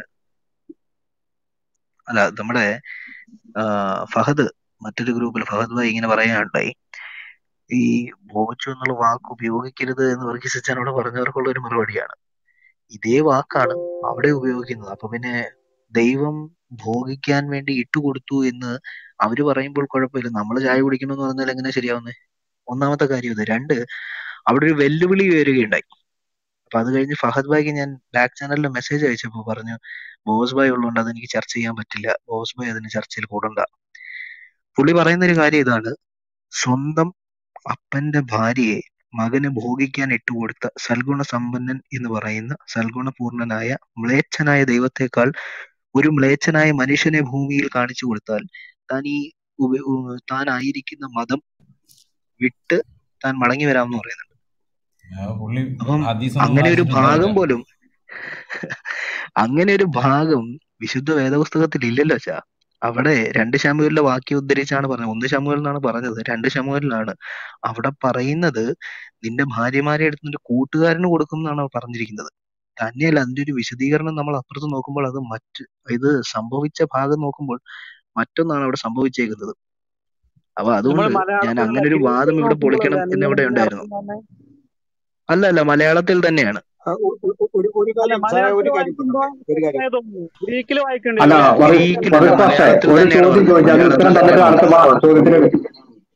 അല്ല നമ്മുടെ ആ, ഫഹദ് മറ്റൊരു ഗ്രൂപ്പിൽ ഫഹദ് ഭായി ഇങ്ങനെ പറയാനുണ്ടായി ഈ ഭോഗിച്ചു എന്നുള്ള വാക്ക് ഉപയോഗിക്കരുത് എന്ന് വർഗീസ് അച്ഛനോട് പറഞ്ഞവർക്കുള്ള ഒരു മറുപടിയാണ് ഇതേ വാക്കാണ് അവിടെ ഉപയോഗിക്കുന്നത് അപ്പൊ പിന്നെ ദൈവം ഭോഗിക്കാൻ വേണ്ടി ഇട്ടുകൊടുത്തു എന്ന് അവര് പറയുമ്പോൾ കുഴപ്പമില്ല നമ്മൾ ചായ കുടിക്കണമെന്ന് പറഞ്ഞാൽ എങ്ങനെ ശരിയാവുന്നത് ഒന്നാമത്തെ കാര്യം ഇത് രണ്ട് അവിടെ ഒരു വെല്ലുവിളി ഉയരുകയുണ്ടായി അപ്പൊ അത് കഴിഞ്ഞ് ഫഹദ് ഭായിക്ക് ഞാൻ ബാക്ക് ചാനലിൽ മെസ്സേജ് അയച്ചപ്പോ പറഞ്ഞു ബോസ് ഭായ് ഉള്ളതുകൊണ്ട് അതെനിക്ക് ചർച്ച ചെയ്യാൻ പറ്റില്ല ബോസ് ഭായ് അതിന് ചർച്ചയിൽ കൂടണ്ട പുള്ളി പറയുന്ന ഒരു കാര്യം ഇതാണ് സ്വന്തം അപ്പന്റെ ഭാര്യയെ മകന് ഭോഗിക്കാൻ ഇട്ടുകൊടുത്ത സൽഗുണ സമ്പന്നൻ എന്ന് പറയുന്ന സൽഗുണപൂർണനായ മ്ലേച്ഛനായ ദൈവത്തെക്കാൾ ഒരു മ്ലേച്ഛനായ മനുഷ്യനെ ഭൂമിയിൽ കാണിച്ചു കൊടുത്താൽ താൻ ഈ ഉപ- ഉ- താൻ ആയിരിക്കുന്ന മതം വിട്ട് താൻ മടങ്ങി വരാമെന്ന് പറയുന്നുണ്ട് ആ പുള്ളി അപ്പം ഹദീസ് ഒന്നും അങ്ങനെ ഒരു ഭാഗം വായിച്ചിട്ടുണ്ടാവില്ല പോലും അങ്ങനെ ഒരു ഭാഗം വിശുദ്ധ വേദപുസ്തകത്തിൽ ഇല്ലല്ലോ അച്ഛാ അവിടെ രണ്ട് ശമുവേലിന്റെ വാക്യം ഉദ്ധരിച്ചാണ് പറഞ്ഞത് ഒന്ന് ശമുവേൽ എന്നാണ് പറഞ്ഞത് രണ്ട് ശമുവേലിനാണ് അവിടെ പറയുന്നത് നിന്റെ ഭാര്യമാരെ എടുത്ത് നിന്റെ കൂട്ടുകാരന് കൊടുക്കും എന്നാണ് പറഞ്ഞിരിക്കുന്നത് തന്നെയല്ല അതിന്റെ ഒരു വിശദീകരണം നമ്മൾ അപ്പുറത്ത് നോക്കുമ്പോൾ അത് മറ്റ് ഇത് സംഭവിച്ച ഭാഗം നോക്കുമ്പോൾ മറ്റൊന്നാണ് അവിടെ സംഭവിച്ചേക്കുന്നത് അപ്പൊ നമ്മൾ അതുകൊണ്ട് ഞാൻ മലയാളത്തിലുള്ള അങ്ങനെ ഒരു വാദം ഗ്രീക്കിൽ ഇവിടെ പൊളിക്കണം നോക്കുമ്പോഴല്ലേ എന്ന് നിങ്ങൾ ഇവിടെ ഇതിന്റെ ഉണ്ടായിരുന്നു അർത്ഥം തന്നെ അല്ല അല്ല മലയാളത്തിൽ തന്നെയാണ് ആ, ഒ- ഒ- ഒ- ഒരു ഒരു അല്ല കാര്യം സാറേ ഒരു മലയാളത്തിൽ കാര്യം വായിക്കുമ്പോ പറഞ്ഞോട്ടെ ഒരു കാര്യം മനസ്സിലായി തോന്നുന്നു ഗ്രീക്കിൽ വായിക്കേണ്ടി അല്ല വരും അല്ലേ വറി ഗ്രീക്കിലല്ല വറി പാസ്റ്റേ മലയാളത്തിൽ ഒരു തന്നെയാണ് ചോദ്യം പറഞ്ഞത് ചോദിച്ചു അത് മലയാളത്തിൽ ഉത്തരം തന്നിട്ട് തന്നെയാണ് അടുത്ത പറഞ്ഞത് ഭാ- ചോദ്യത്തിലേക്ക്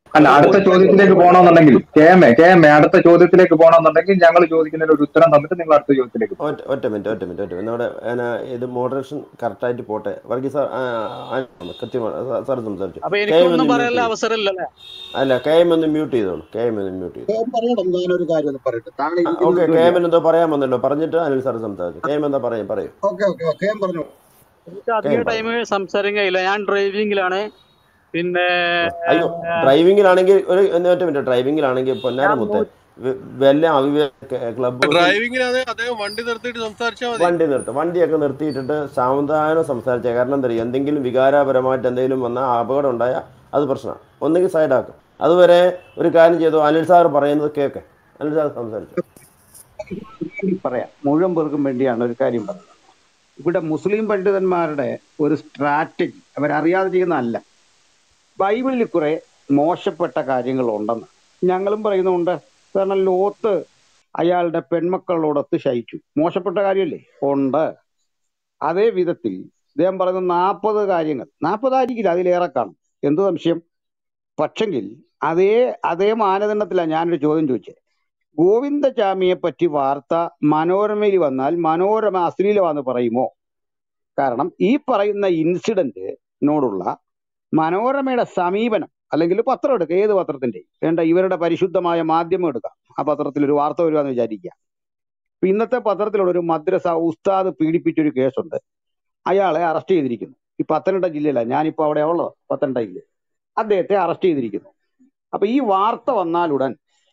അല്ല അത് അടുത്ത പോയിന്റ് ചോദ്യത്തിലേക്ക് പോകണമെന്നുണ്ടെങ്കിൽ K M A K M A അടുത്ത ചോദ്യത്തിലേക്ക് പോകണമെന്നുണ്ടെങ്കിൽ ഞങ്ങൾ ചോദിക്കുന്നതിന് ഒരു ഉത്തരം തന്നിട്ട് നിങ്ങൾ അടുത്ത ചോദ്യത്തിലേക്ക് പോകും ഒറ്റ ഒറ്റ മിനിറ്റ് ഒറ്റ മിനിറ്റ് ഒറ്റ മിനിറ്റ് നമ്മുടെ എന്നാ, ഇത് മോഡറേഷൻ കറക്റ്റായിട്ട് പോട്ടെ വർഗീസ് സാർ ആ, ആ, കൃത്യമാണ് സാർ സാർ സംസാരിച്ചു അപ്പൊ കെ എം എനിക്കൊന്നും ഒന്ന് മ്യൂട്ട് പറയാനുള്ള ചെയ്തു അവസരമില്ലല്ലേ അല്ല കെ എം ഒന്ന് മ്യൂട്ട് ചെയ്തോളൂ കെ എം ഒന്ന് മ്യൂട്ട് ചെയ്തു അദ്ദേഹം പറയണം ഞാനൊരു കാര്യം ഒന്ന് പറയട്ടെ താങ്കൾ ഓക്കെ ഇരിക്കുന്നത് കെ ഇതുവഴിയാ എം എന്തോ പറയാൻ വന്നല്ലോ പറഞ്ഞിട്ട് അനിൽ സാർ സംസാരിച്ചു കെ എം എന്താ പറയും പറയൂ ഓക്കെ ഓക്കെ ഓക്കെ ഞാൻ പറഞ്ഞു എനിക്ക് കെ അധിക എം ടൈം പറയും സംസാരിക്കാൻ കഴിയില്ല ഞാൻ ഡ്രൈവിംഗിലാണ് പിന്നെ അയ്യോ ഡ്രൈവിംഗിലാണെങ്കിൽ ഒരു ഒന്ന് ഒറ്റ മിനിറ്റ് ഡ്രൈവിംഗിലാണെങ്കിൽ പൊന്നാര ഞാൻ മുത്തേ നൂ- വ- വല്ല അവിവേക ക്ലബ് ഹൗസിൽ ഡ്രൈവിംഗിനാണ് അദ്ദേഹം വണ്ടി നിർത്തിയിട്ട് സംസാരിച്ചാൽ മതി വണ്ടി നിർത്തും വണ്ടിയൊക്കെ നിർത്തിയിട്ടിട്ട് സാവധാനം സംസാരിച്ച കാരണം എന്താ പറയുക എന്തെങ്കിലും വികാരപരമായിട്ട് എന്തെങ്കിലും വന്നാൽ അപകടം ഉണ്ടായാൽ അത് പ്രശ്നമാണ് ഒന്നുകിൽ സൈഡാക്കും അതുവരെ ഒരു കാര്യം ചെയ്തു അനിൽ സാർ പറയുന്നത് കേക്ക് അനിൽ സാർ സംസാരിച്ചു പറയാം മുഴുവൻ പേർക്കും വേണ്ടിയാണ് ഒരു കാര്യം പറയുന്നത് ഇവിടെ മുസ്ലിം പണ്ഡിതന്മാരുടെ ഒരു സ്ട്രാറ്റജി അവരറിയാതെ ചെയ്യുന്നതല്ല ബൈബിളിൽ കുറെ മോശപ്പെട്ട കാര്യങ്ങൾ ഉണ്ടെന്ന് ഞങ്ങളും പറയുന്നുണ്ട് കാരണം ലോത്ത് അയാളുടെ പെൺമക്കളോടൊത്ത് ശയിച്ചു മോശപ്പെട്ട കാര്യമല്ലേ ഉണ്ട് അതേ വിധത്തിൽ ഇദ്ദേഹം പറയുന്ന നാൽപ്പത് കാര്യങ്ങൾ നാൽപ്പതായിരിക്കില്ല അതിലേറെ കാണും എന്ത് സംശയം പക്ഷെങ്കിൽ അതേ അതേ മാനദണ്ഡത്തിലാണ് ഞാനൊരു ചോദ്യം ചോദിച്ചത് ഗോവിന്ദചാമിയെ പറ്റി വാർത്ത മനോരമയിൽ വന്നാൽ മനോരമ അശ്ലീലമാണെന്ന് പറയുമോ കാരണം ഈ പറയുന്ന ഇൻസിഡന്റിനോടുള്ള മനോരമയുടെ സമീപനം അല്ലെങ്കിൽ പത്രം എടുക്കുക ഏത് പത്രത്തിന്റെ വേണ്ട ഇവരുടെ പരിശുദ്ധമായ മാധ്യമം എടുക്കാം ആ പത്രത്തിൽ ഒരു വാർത്ത വരുവാന്ന് വിചാരിക്കുക ഇപ്പൊ ഇന്നത്തെ പത്രത്തിലുള്ള ഒരു മദ്രസ ഉസ്താദ് പീഡിപ്പിച്ചൊരു കേസുണ്ട് അയാളെ അറസ്റ്റ് ചെയ്തിരിക്കുന്നു ഈ പത്തനംതിട്ട ജില്ലയിലാണ് ഞാനിപ്പോ അവിടെ ഉള്ളത് പത്തനംതിട്ട ജില്ല അദ്ദേഹത്തെ അറസ്റ്റ് ചെയ്തിരിക്കുന്നു അപ്പൊ ഈ വാർത്ത വന്നാലുടൻ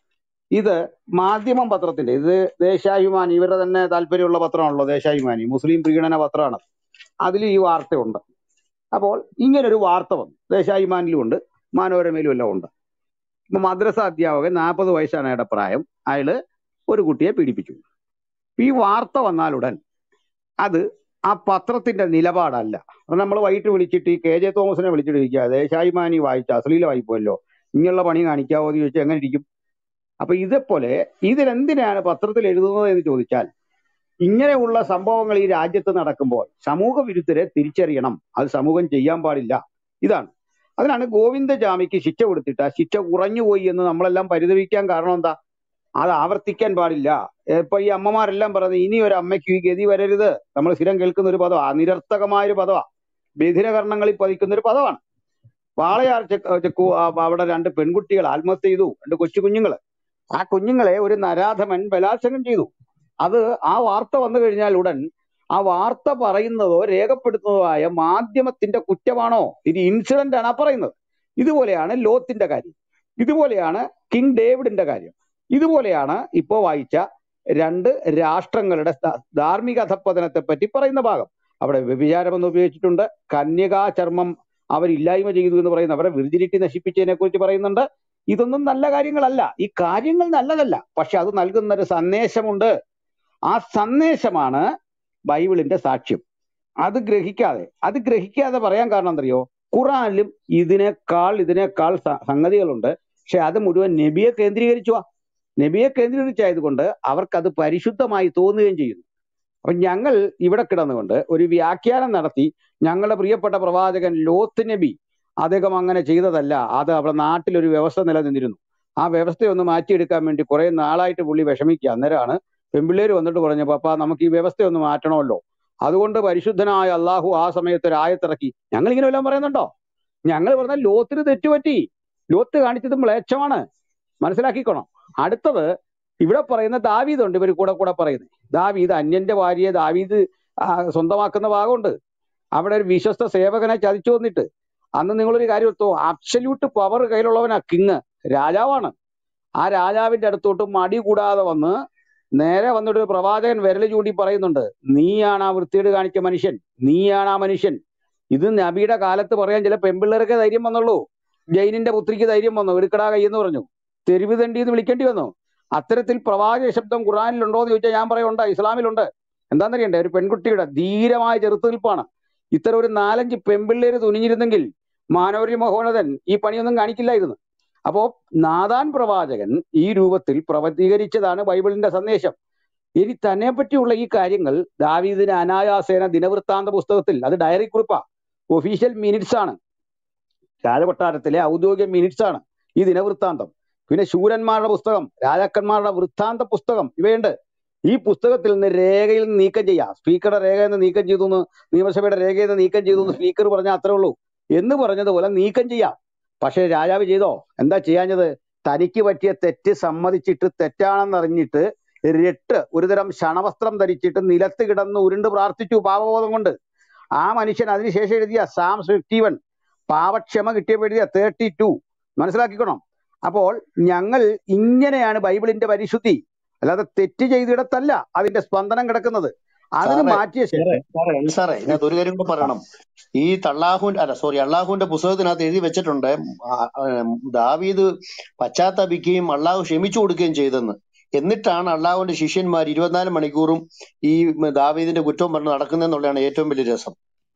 ഇത് മാധ്യമം പത്രത്തിന്റെ ഇത് ദേശാഭിമാനി ഇവരുടെ തന്നെ താല്പര്യമുള്ള പത്രമാണല്ലോ ദേശാഭിമാനി മുസ്ലിം പ്രീണന പത്രമാണ് അതിൽ ഈ വാർത്തയുണ്ട് അപ്പോൾ ഇങ്ങനൊരു വാർത്ത വന്നു ദേശാഭിമാനിലും ഉണ്ട് മനോരമയിലും എല്ലാം ഉണ്ട് ഇപ്പൊ മദ്രസ അധ്യാപകൻ നാൽപ്പത് വയസ്സാണ് അയാളുടെ പ്രായം അയാള് ഒരു കുട്ടിയെ പീഡിപ്പിച്ചു ഈ വാർത്ത വന്നാലുടൻ അത് ആ പത്രത്തിന്റെ നിലപാടല്ല നമ്മൾ വൈകിട്ട് വിളിച്ചിട്ട് ഈ കെ ജെ തോമസിനെ വിളിച്ചിട്ട് ഇരിക്കുക ദേശാഭിമാനി വായിച്ച അശ്ലീലമായി പോയല്ലോ ഇങ്ങനെയുള്ള പണി കാണിക്കാവോ എന്ന് ചോദിച്ചാൽ എങ്ങനെ ഇരിക്കും അപ്പൊ ഇതേപോലെ ഇതിലെന്തിനാണ് പത്രത്തിൽ എഴുതുന്നത് എന്ന് ചോദിച്ചാൽ ഇങ്ങനെയുള്ള സംഭവങ്ങൾ ഈ രാജ്യത്ത് നടക്കുമ്പോൾ സമൂഹ വിരുദ്ധരെ തിരിച്ചറിയണം അത് സമൂഹം ചെയ്യാൻ പാടില്ല ഇതാണ് അതിനാണ് ഗോവിന്ദജാമിക്ക് ശിക്ഷ കൊടുത്തിട്ട് ആ ശിക്ഷ കുറഞ്ഞുപോയി എന്ന് നമ്മളെല്ലാം പരിതപിക്കാൻ കാരണം എന്താ അത് ആവർത്തിക്കാൻ പാടില്ല ഇപ്പൊ ഈ അമ്മമാരെല്ലാം പറയുന്നത് ഇനി ഒരു അമ്മയ്ക്ക് ഈ ഗതി വരരുത് നമ്മൾ സ്ഥിരം കേൾക്കുന്ന ഒരു പദമാണ് നിരർത്ഥകമായ ഒരു പദമാണ് ബധിരകർണങ്ങളിൽ പതിക്കുന്ന ഒരു പദമാണ് വാളയാർ ചെക്ക് ചെക്കു ആ അവിടെ രണ്ട് പെൺകുട്ടികൾ ആത്മഹത്യ ചെയ്തു രണ്ട് കൊച്ചു കുഞ്ഞുങ്ങള് ആ കുഞ്ഞുങ്ങളെ ഒരു നരാധമൻ ബലാത്സംഗം ചെയ്തു അത് ആ വാർത്ത വന്നു കഴിഞ്ഞാൽ ഉടൻ ആ വാർത്ത പറയുന്നതോ രേഖപ്പെടുത്തുന്നതോ ആയ മാധ്യമത്തിന്റെ കുറ്റമാണോ ഇത് ഇൻസിഡന്റ് ആണ് ആ പറയുന്നത് ഇതുപോലെയാണ് ലോത്തിന്റെ കാര്യം ഇതുപോലെയാണ് കിങ് ഡേവിഡിന്റെ കാര്യം ഇതുപോലെയാണ് ഇപ്പോ വായിച്ച രണ്ട് രാഷ്ട്രങ്ങളുടെ ധ- ധാർമ്മിക അധപ്പതനത്തെ പറ്റി പറയുന്ന ഭാഗം അവിടെ വ്യഭിചാരം എന്ന് ഉപയോഗിച്ചിട്ടുണ്ട് കന്യകാ ചർമ്മം അവരില്ലായ്മ ചെയ്തു എന്ന് പറയുന്ന അവരെ വിർജിനിറ്റി നശിപ്പിച്ചതിനെ കുറിച്ച് പറയുന്നുണ്ട് ഇതൊന്നും നല്ല കാര്യങ്ങളല്ല ഈ കാര്യങ്ങൾ നല്ലതല്ല പക്ഷെ അത് നൽകുന്ന ഒരു സന്ദേശമുണ്ട് ആ സന്ദേശമാണ് ബൈബിളിന്റെ സാക്ഷ്യം അത് ഗ്രഹിക്കാതെ അത് ഗ്രഹിക്കാതെ പറയാൻ കാരണം എന്തറിയോ ഖുറാനിലും ഇതിനേക്കാൾ ഇതിനേക്കാൾ സ- സംഗതികളുണ്ട് പക്ഷെ അത് മുഴുവൻ നബിയെ കേന്ദ്രീകരിച്ചുവാ നബിയെ കേന്ദ്രീകരിച്ചായതുകൊണ്ട് അവർക്കത് പരിശുദ്ധമായി തോന്നുകയും ചെയ്യുന്നു അപ്പൊ ഞങ്ങൾ ഇവിടെ കിടന്നുകൊണ്ട് ഒരു വ്യാഖ്യാനം നടത്തി ഞങ്ങളുടെ പ്രിയപ്പെട്ട പ്രവാചകൻ ലോത്ത് നബി അദ്ദേഹം അങ്ങനെ ചെയ്തതല്ല അത് അവിടെ നാട്ടിലൊരു വ്യവസ്ഥ നിലനിന്നിരുന്നു ആ വ്യവസ്ഥയൊന്ന് മാറ്റിയെടുക്കാൻ വേണ്ടി കുറെ നാളായിട്ട് പുള്ളി വിഷമിക്കുക അന്നേരമാണ് പെമ്പിള്ളേര് വന്നിട്ട് പറഞ്ഞു പപ്പ നമുക്ക് ഈ വ്യവസ്ഥയൊന്ന് മാറ്റണമല്ലോ അതുകൊണ്ട് പരിശുദ്ധനായ അള്ളാഹു ആ സമയത്ത് ഒരു ആയത്തിറക്കി ഞങ്ങൾ ഇങ്ങനെ വല്ലതും പറയുന്നുണ്ടോ ഞങ്ങൾ പറഞ്ഞ ലോത്തിന് തെറ്റുപറ്റി ലോത്ത് കാണിച്ചത് മ്ലേച്ഛമാണ് മനസ്സിലാക്കിക്കോണം അടുത്തത് ഇവിടെ പറയുന്ന ദാവീദ് ഉണ്ട് ഇവർ കൂടെ കൂടെ പറയുന്നത് ദാവീദ് അന്യന്റെ ഭാര്യയെ ദാവീദ് ആ, സ്വന്തമാക്കുന്ന ഭാഗമുണ്ട് അവിടെ ഒരു വിശ്വസ്ത സേവകനെ ചതിച്ചു വന്നിട്ട് അന്ന് നിങ്ങളൊരു കാര്യം എടുത്തോ അബ്സല്യൂട്ട് പവർ കയ്യിലുള്ളവനാ കിങ് രാജാവാണ് ആ രാജാവിന്റെ അടുത്തോട്ട് മടി കൂടാതെ വന്ന് നേരെ വന്നിട്ട് ഒരു പ്രവാചകൻ വിരൽ ചൂണ്ടി പറയുന്നുണ്ട് നീയാണ് ആ വൃത്തികേട് കാണിച്ച മനുഷ്യൻ നീയാണ് ആ മനുഷ്യൻ ഇത് നബിയുടെ കാലത്ത് പറയാൻ ചില പെമ്പിള്ളേർക്ക് ധൈര്യം വന്നുള്ളൂ ജൈനിന്റെ പുത്രിക്ക് ധൈര്യം വന്നു എടുക്കടാ കൈയെന്ന് പറഞ്ഞു തെരുവ് തണ്ടി എന്ന് വിളിക്കേണ്ടി വന്നു അത്തരത്തിൽ പ്രവാചക ശബ്ദം ഖുറാനിലുണ്ടോ എന്ന് ചോദിച്ചാൽ ഞാൻ പറയുണ്ട് ഇസ്ലാമിലുണ്ട് എന്താണെന്നറിയണ്ടേ ഒരു പെൺകുട്ടിയുടെ ധീരമായ ചെറുത്തുനിൽപ്പാണ് ഇത്തരം ഒരു നാലഞ്ച് പെമ്പിള്ളേര് തുനിഞ്ഞിരുന്നെങ്കിൽ മാനവരി മഹോന്നതൻ ഈ പണിയൊന്നും കാണിക്കില്ലായിരുന്നു അപ്പോ നാദാൻ പ്രവാചകൻ ഈ രൂപത്തിൽ പ്രവചീകരിച്ചതാണ് ബൈബിളിന്റെ സന്ദേശം ഇനി തന്നെ പറ്റിയുള്ള ഈ കാര്യങ്ങൾ ദാവീദിന് അനായാസേന ദിനവൃത്താന്ത പുസ്തകത്തിൽ അത് ഡയറി കുറിപ്പാ ഒഫീഷ്യൽ മിനിറ്റ്സ് ആണ് രാജകൊട്ടാരത്തിലെ ഔദ്യോഗിക മിനിറ്റ്സ് ആണ് ഈ ദിനവൃത്താന്തം പിന്നെ ശൂരന്മാരുടെ പുസ്തകം രാജാക്കന്മാരുടെ വൃത്താന്ത പുസ്തകം ഇവയുണ്ട് ഈ പുസ്തകത്തിൽ നിന്ന് രേഖയിൽ നിന്ന് നീക്കം ചെയ്യാം സ്പീക്കറുടെ രേഖയിൽ നിന്ന് നീക്കം ചെയ്തു എന്ന് നിയമസഭയുടെ രേഖയിൽ നിന്ന് നീക്കം ചെയ്തു എന്ന് സ്പീക്കർ പറഞ്ഞാൽ അത്രേ ഉള്ളൂ എന്ന് പറഞ്ഞതുപോലെ നീക്കം ചെയ്യാം പക്ഷേ രാജാവ് ചെയ്തോ എന്താ ചെയ്യാഞ്ഞത് തനിക്ക് പറ്റിയ തെറ്റ് സമ്മതിച്ചിട്ട് തെറ്റാണെന്നറിഞ്ഞിട്ട് രട്ട് ഒരുതരം ക്ഷണവസ്ത്രം ധരിച്ചിട്ട് നിലത്ത് കിടന്ന് ഉരുണ്ട് പ്രാർത്ഥിച്ചു പാപബോധം കൊണ്ട് ആ മനുഷ്യൻ അതിനുശേഷം എഴുതിയ സാം ഫിഫ്റ്റി വൺ പാവക്ഷമ കിട്ടിയപ്പോൾ എഴുതിയ തേർട്ടി ടു മനസ്സിലാക്കിക്കണം അപ്പോൾ ഞങ്ങൾ ഇങ്ങനെയാണ് ബൈബിളിന്റെ പരിശുദ്ധി അല്ലാതെ തെറ്റ് ചെയ്തിടത്തല്ല അതിന്റെ സ്പന്ദനം കിടക്കുന്നത് അതിന് സാറേ മാറ്റിയ സാറേ ശേഷം സാറേ അല്ല സാറേ ഇതിനകത്ത് ഒരു കാര്യം കൂടെ പറയണം ഈ തള്ളാഹുവിന്റെ അല്ല സോറി അള്ളാഹുവിന്റെ പുസ്തകത്തിനകത്ത് എഴുതി വെച്ചിട്ടുണ്ട് ആ, ആ, ദാവീദ് പശ്ചാത്തപിക്കുകയും അള്ളാഹു ക്ഷമിച്ചു കൊടുക്കുകയും ചെയ്തെന്ന് എന്നിട്ടാണ് അള്ളാഹുവിന്റെ ശിഷ്യന്മാർ ഇരുപത്തിനാല് മണിക്കൂറും ഈ ദാവീദിന്റെ കുറ്റം പറഞ്ഞ് നടക്കുന്നതെന്നുള്ളതാണ് ഏറ്റവും വലിയ രസം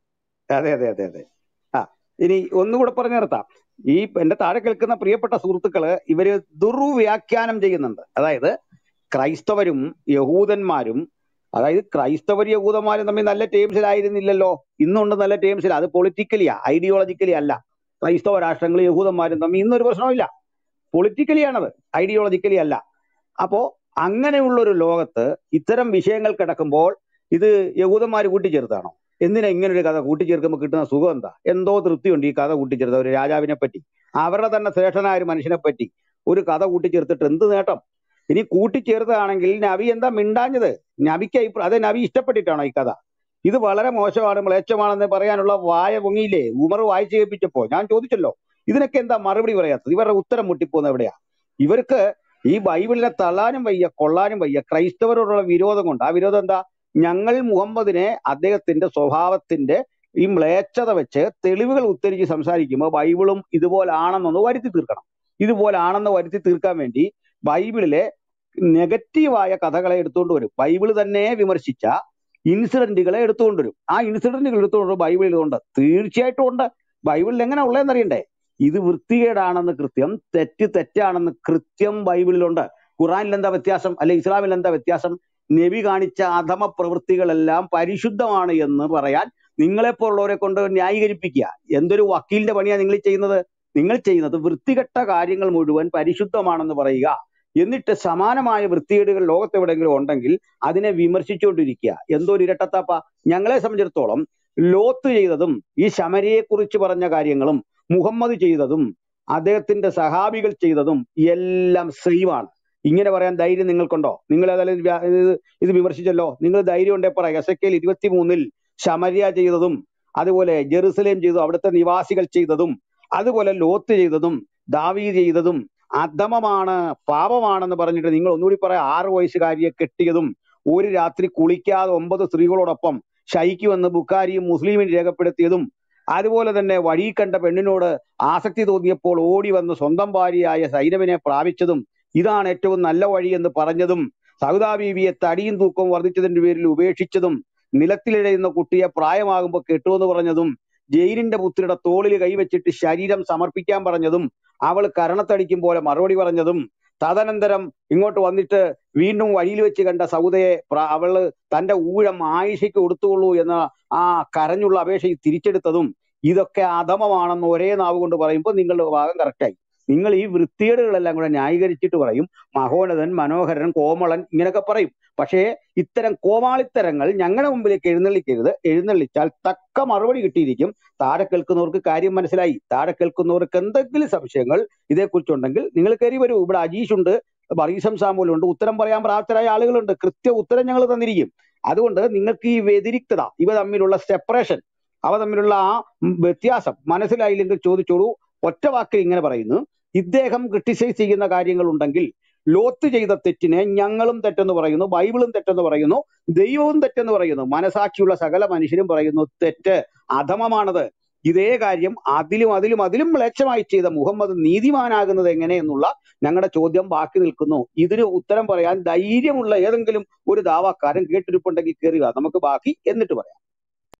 അതെ അതെ അതെ അതെ ആ ഇനി ഒന്നുകൂടെ പറഞ്ഞു നിർത്താം ഈ എന്റെ താഴെ കേൾക്കുന്ന പ്രിയപ്പെട്ട സുഹൃത്തുക്കള് ഇവര് ദുർവ്യാഖ്യാനം ചെയ്യുന്നുണ്ട് അതായത് ക്രൈസ്തവരും യഹൂദന്മാരും അതായത് ക്രൈസ്തവർ യഹൂദന്മാരും തമ്മിൽ നല്ല ടേംസിലായിരുന്നില്ലല്ലോ ഇന്നുണ്ട് നല്ല ടേംസിൽ അത് പൊളിറ്റിക്കലിയാ ഐഡിയോളജിക്കലി അല്ല ക്രൈസ്തവ രാഷ്ട്രങ്ങളും യഹൂദന്മാരും തമ്മിൽ ഇന്നൊരു പ്രശ്നമില്ല പൊളിറ്റിക്കലി ആണത് ഐഡിയോളജിക്കലി അല്ല അപ്പോ അങ്ങനെയുള്ള ഒരു ലോകത്ത് ഇത്തരം വിഷയങ്ങൾ കിടക്കുമ്പോൾ ഇത് യഹൂദന്മാർ കൂട്ടിച്ചേർത്താണോ എന്തിനാ ഇങ്ങനെ ഒരു കഥ കൂട്ടിച്ചേർക്കുമ്പോൾ കിട്ടുന്ന സുഖം എന്താ എന്തോ തൃപ്തിയുണ്ട് ഈ കഥ കൂട്ടിച്ചേർത്ത ഒരു രാജാവിനെ പറ്റി അവരുടെ തന്നെ ശ്രേഷ്ഠനായ ഒരു മനുഷ്യനെ പറ്റി ഒരു കഥ കൂട്ടിച്ചേർത്തിട്ട് എന്ത് നേട്ടം ഇനി കൂട്ടിച്ചേർത്തതാണെങ്കിൽ നബി എന്താ മിണ്ടാഞ്ഞത് നബിക്ക് അഭിപ്രായം അത് നബി ഇഷ്ടപ്പെട്ടിട്ടാണോ ഈ കഥ ഇത് വളരെ മോശമാണ് മ്ലേച്ഛമാണെന്ന് പറയാനുള്ള വായ പൊങ്ങിയില്ലേ ഉമർ വായിച്ചു കേൾപ്പിച്ചപ്പോ ഞാൻ ചോദിച്ചല്ലോ ഇതിനൊക്കെ എന്താ മറുപടി പറയാത്തത് ഇവരുടെ ഉത്തരം മുട്ടിപ്പോകുന്ന എവിടെയാ ഇവർക്ക് ഈ ബൈബിളിനെ തള്ളാനും വയ്യ കൊള്ളാനും വയ്യ ക്രൈസ്തവരോടുള്ള വിരോധം കൊണ്ട് ആ വിരോധം എന്താ ഞങ്ങൾ മുഹമ്മദിനെ അദ്ദേഹത്തിന്റെ സ്വഭാവത്തിന്റെ ഈ മ്ലേച്ഛത വെച്ച് തെളിവുകൾ ഉദ്ധരിച്ച് സംസാരിക്കുമ്പോൾ ബൈബിളും ഇതുപോലെ ആണെന്നൊന്ന് വരുത്തി തീർക്കണം ഇതുപോലെ ആണെന്ന് വരുത്തി തീർക്കാൻ വേണ്ടി ബൈബിളിലെ നെഗറ്റീവായ കഥകളെ എടുത്തുകൊണ്ട് വരും ബൈബിൾ തന്നെ വിമർശിച്ച ഇൻസിഡന്റുകളെ എടുത്തുകൊണ്ട് വരും ആ ഇൻസിഡന്റുകൾ എടുത്തുകൊണ്ട് ബൈബിളിൽ ഉണ്ട് തീർച്ചയായിട്ടും ഉണ്ട് ബൈബിളിൽ എങ്ങനെ ഉള്ളതെന്ന് അറിയണ്ടേ ഇത് വൃത്തികേടാണെന്ന് കൃത്യം തെറ്റ് തെറ്റാണെന്ന് കൃത്യം ബൈബിളിലുണ്ട് ഖുറാനിൽ എന്താ വ്യത്യാസം അല്ലെ ഇസ്ലാമിൽ എന്താ വ്യത്യാസം നബി കാണിച്ച അധമ പ്രവൃത്തികളെല്ലാം പരിശുദ്ധമാണ് എന്ന് പറയാൻ നിങ്ങളെപ്പോലുള്ളവരെ കൊണ്ട് ന്യായീകരിപ്പിക്കുക എന്തൊരു വക്കീലിന്റെ പണിയാണ് നിങ്ങൾ ചെയ്യുന്നത് നിങ്ങൾ ചെയ്യുന്നത് വൃത്തികെട്ട കാര്യങ്ങൾ മുഴുവൻ പരിശുദ്ധമാണെന്ന് പറയുക എന്നിട്ട് സമാനമായ വൃത്തികേടുകൾ ലോകത്തെവിടെയെങ്കിലും ഉണ്ടെങ്കിൽ അതിനെ വിമർശിച്ചുകൊണ്ടിരിക്കുക എന്തോ ഒരു ഇരട്ടത്താപ്പ ഞങ്ങളെ സംബന്ധിച്ചിടത്തോളം ലോത്ത് ചെയ്തതും ഈ ശമരിയെ കുറിച്ച് പറഞ്ഞ കാര്യങ്ങളും മുഹമ്മദ് ചെയ്തതും അദ്ദേഹത്തിന്റെ സഹാബികൾ ചെയ്തതും എല്ലാം സെയിമാണ് ഇങ്ങനെ പറയാൻ ധൈര്യം നിങ്ങൾക്കുണ്ടോ നിങ്ങൾ ഏതായാലും ഇത് വ്യാ- ഇത് ഇത് വിമർശിച്ചല്ലോ നിങ്ങൾ ധൈര്യം ഉണ്ടേ പറ എസ് എ ഇരുപത്തി മൂന്നിൽ ശമരിയ ചെയ്തതും അതുപോലെ ജെറുസലേം ചെയ്തതും അവിടുത്തെ നിവാസികൾ ചെയ്തതും അതുപോലെ ലോത്ത് ചെയ്തതും ദാവീദ് ചെയ്തതും അധമമാണ് പാപമാണെന്ന് പറഞ്ഞിട്ട് നിങ്ങൾ ഒന്നുകൂടി പറയാം ആറ് വയസ്സുകാരിയെ കെട്ടിയതും ഒരു രാത്രി കുളിക്കാതെ ഒമ്പത് സ്ത്രീകളോടൊപ്പം ഷൈക്കുമെന്ന് ബുക്കാരിയും മുസ്ലിമും രേഖപ്പെടുത്തിയതും അതുപോലെ തന്നെ വഴി കണ്ട പെണ്ണിനോട് ആസക്തി തോന്നിയപ്പോൾ ഓടി വന്ന് സ്വന്തം ഭാര്യയായ സൈനവിനെ പ്രാപിച്ചതും ഇതാണ് ഏറ്റവും നല്ല വഴി എന്ന് പറഞ്ഞതും സൗദാ ബീവിയെ തടിയും തൂക്കവും വർദ്ധിച്ചതിന്റെ പേരിൽ ഉപേക്ഷിച്ചതും നിലത്തിലിഴയുന്ന കുട്ടിയെ പ്രായമാകുമ്പോൾ കെട്ടുമെന്ന് പറഞ്ഞതും ജയിലിന്റെ പുത്രിയുടെ തോളിൽ കൈവച്ചിട്ട് ശരീരം സമർപ്പിക്കാൻ പറഞ്ഞതും അവൾ കരണത്തടിക്കും പോലെ മറുപടി പറഞ്ഞതും തദനന്തരം ഇങ്ങോട്ട് വന്നിട്ട് വീണ്ടും വഴിയിൽ വെച്ച് കണ്ട സൗദയെ പ്ര- അവള് തന്റെ ഊഴം ആയിഷയ്ക്ക് കൊടുത്തുകൊള്ളൂ എന്ന ആ കരഞ്ഞുള്ള അപേക്ഷ തിരിച്ചെടുത്തതും ഇതൊക്കെ അധമമാണെന്ന് ഒരേ നാവ് കൊണ്ട് പറയുമ്പോൾ നിങ്ങളുടെ ഭാഗം കറക്റ്റായി നിങ്ങൾ ഈ വൃത്തികേടുകളെല്ലാം കൂടെ ന്യായീകരിച്ചിട്ട് പറയും മഹോന്നതൻ മനോഹരൻ കോമളൻ ഇങ്ങനെയൊക്കെ പറയും പക്ഷേ ഇത്തരം കോമാളിത്തരങ്ങൾ ഞങ്ങളുടെ മുമ്പിലേക്ക് എഴുന്നള്ളിക്കരുത് എഴുന്നള്ളിച്ചാൽ തക്ക മറുപടി കിട്ടിയിരിക്കും താഴെ കേൾക്കുന്നവർക്ക് കാര്യം മനസ്സിലായി താഴെ കേൾക്കുന്നവർക്ക് എന്തെങ്കിലും സംശയങ്ങൾ ഇതേക്കുറിച്ചുണ്ടെങ്കിൽ നിങ്ങൾ കയറി വരൂ ഇവിടെ അജീഷ് ഉണ്ട് ബറീസം സാമൂൽ ഉണ്ട് ഉത്തരം പറയാൻ പ്രാപ്തരായ ആളുകളുണ്ട് കൃത്യ ഉത്തരം ഞങ്ങൾ തന്നിരിക്കും അതുകൊണ്ട് നിങ്ങൾക്ക് ഈ വ്യതിരിക്തത ഇവ തമ്മിലുള്ള സെപ്പറേഷൻ അവ തമ്മിലുള്ള ആ ഉം വ്യത്യാസം മനസ്സിലായില്ലെങ്കിൽ ചോദിച്ചോളൂ ഒറ്റ വാക്കിൽ ഇങ്ങനെ പറയുന്നു ഇദ്ദേഹം ക്രിട്ടിസൈസ് ചെയ്യുന്ന കാര്യങ്ങൾ ഉണ്ടെങ്കിൽ ലോത്ത് ചെയ്ത തെറ്റിനെ ഞങ്ങളും തെറ്റെന്ന് പറയുന്നു ബൈബിളും തെറ്റെന്ന് പറയുന്നു ദൈവവും തെറ്റെന്ന് പറയുന്നു മനസാക്ഷിയുള്ള സകല മനുഷ്യരും പറയുന്നു തെറ്റ് അധമമാണത് ഇതേ കാര്യം അതിലും അതിലും അതിലും മ്ലേച്ഛമായി ചെയ്ത മുഹമ്മദ് നീതിമാനാകുന്നത് എങ്ങനെ എന്നുള്ള ഞങ്ങളുടെ ചോദ്യം ബാക്കി നിൽക്കുന്നു ഇതിന് ഉത്തരം പറയാൻ ധൈര്യമുള്ള ഏതെങ്കിലും ഒരു ദാവാക്കാരൻ കേട്ടിരിപ്പുണ്ടെങ്കിൽ കയറുക നമുക്ക് ബാക്കി എന്നിട്ട് പറയാം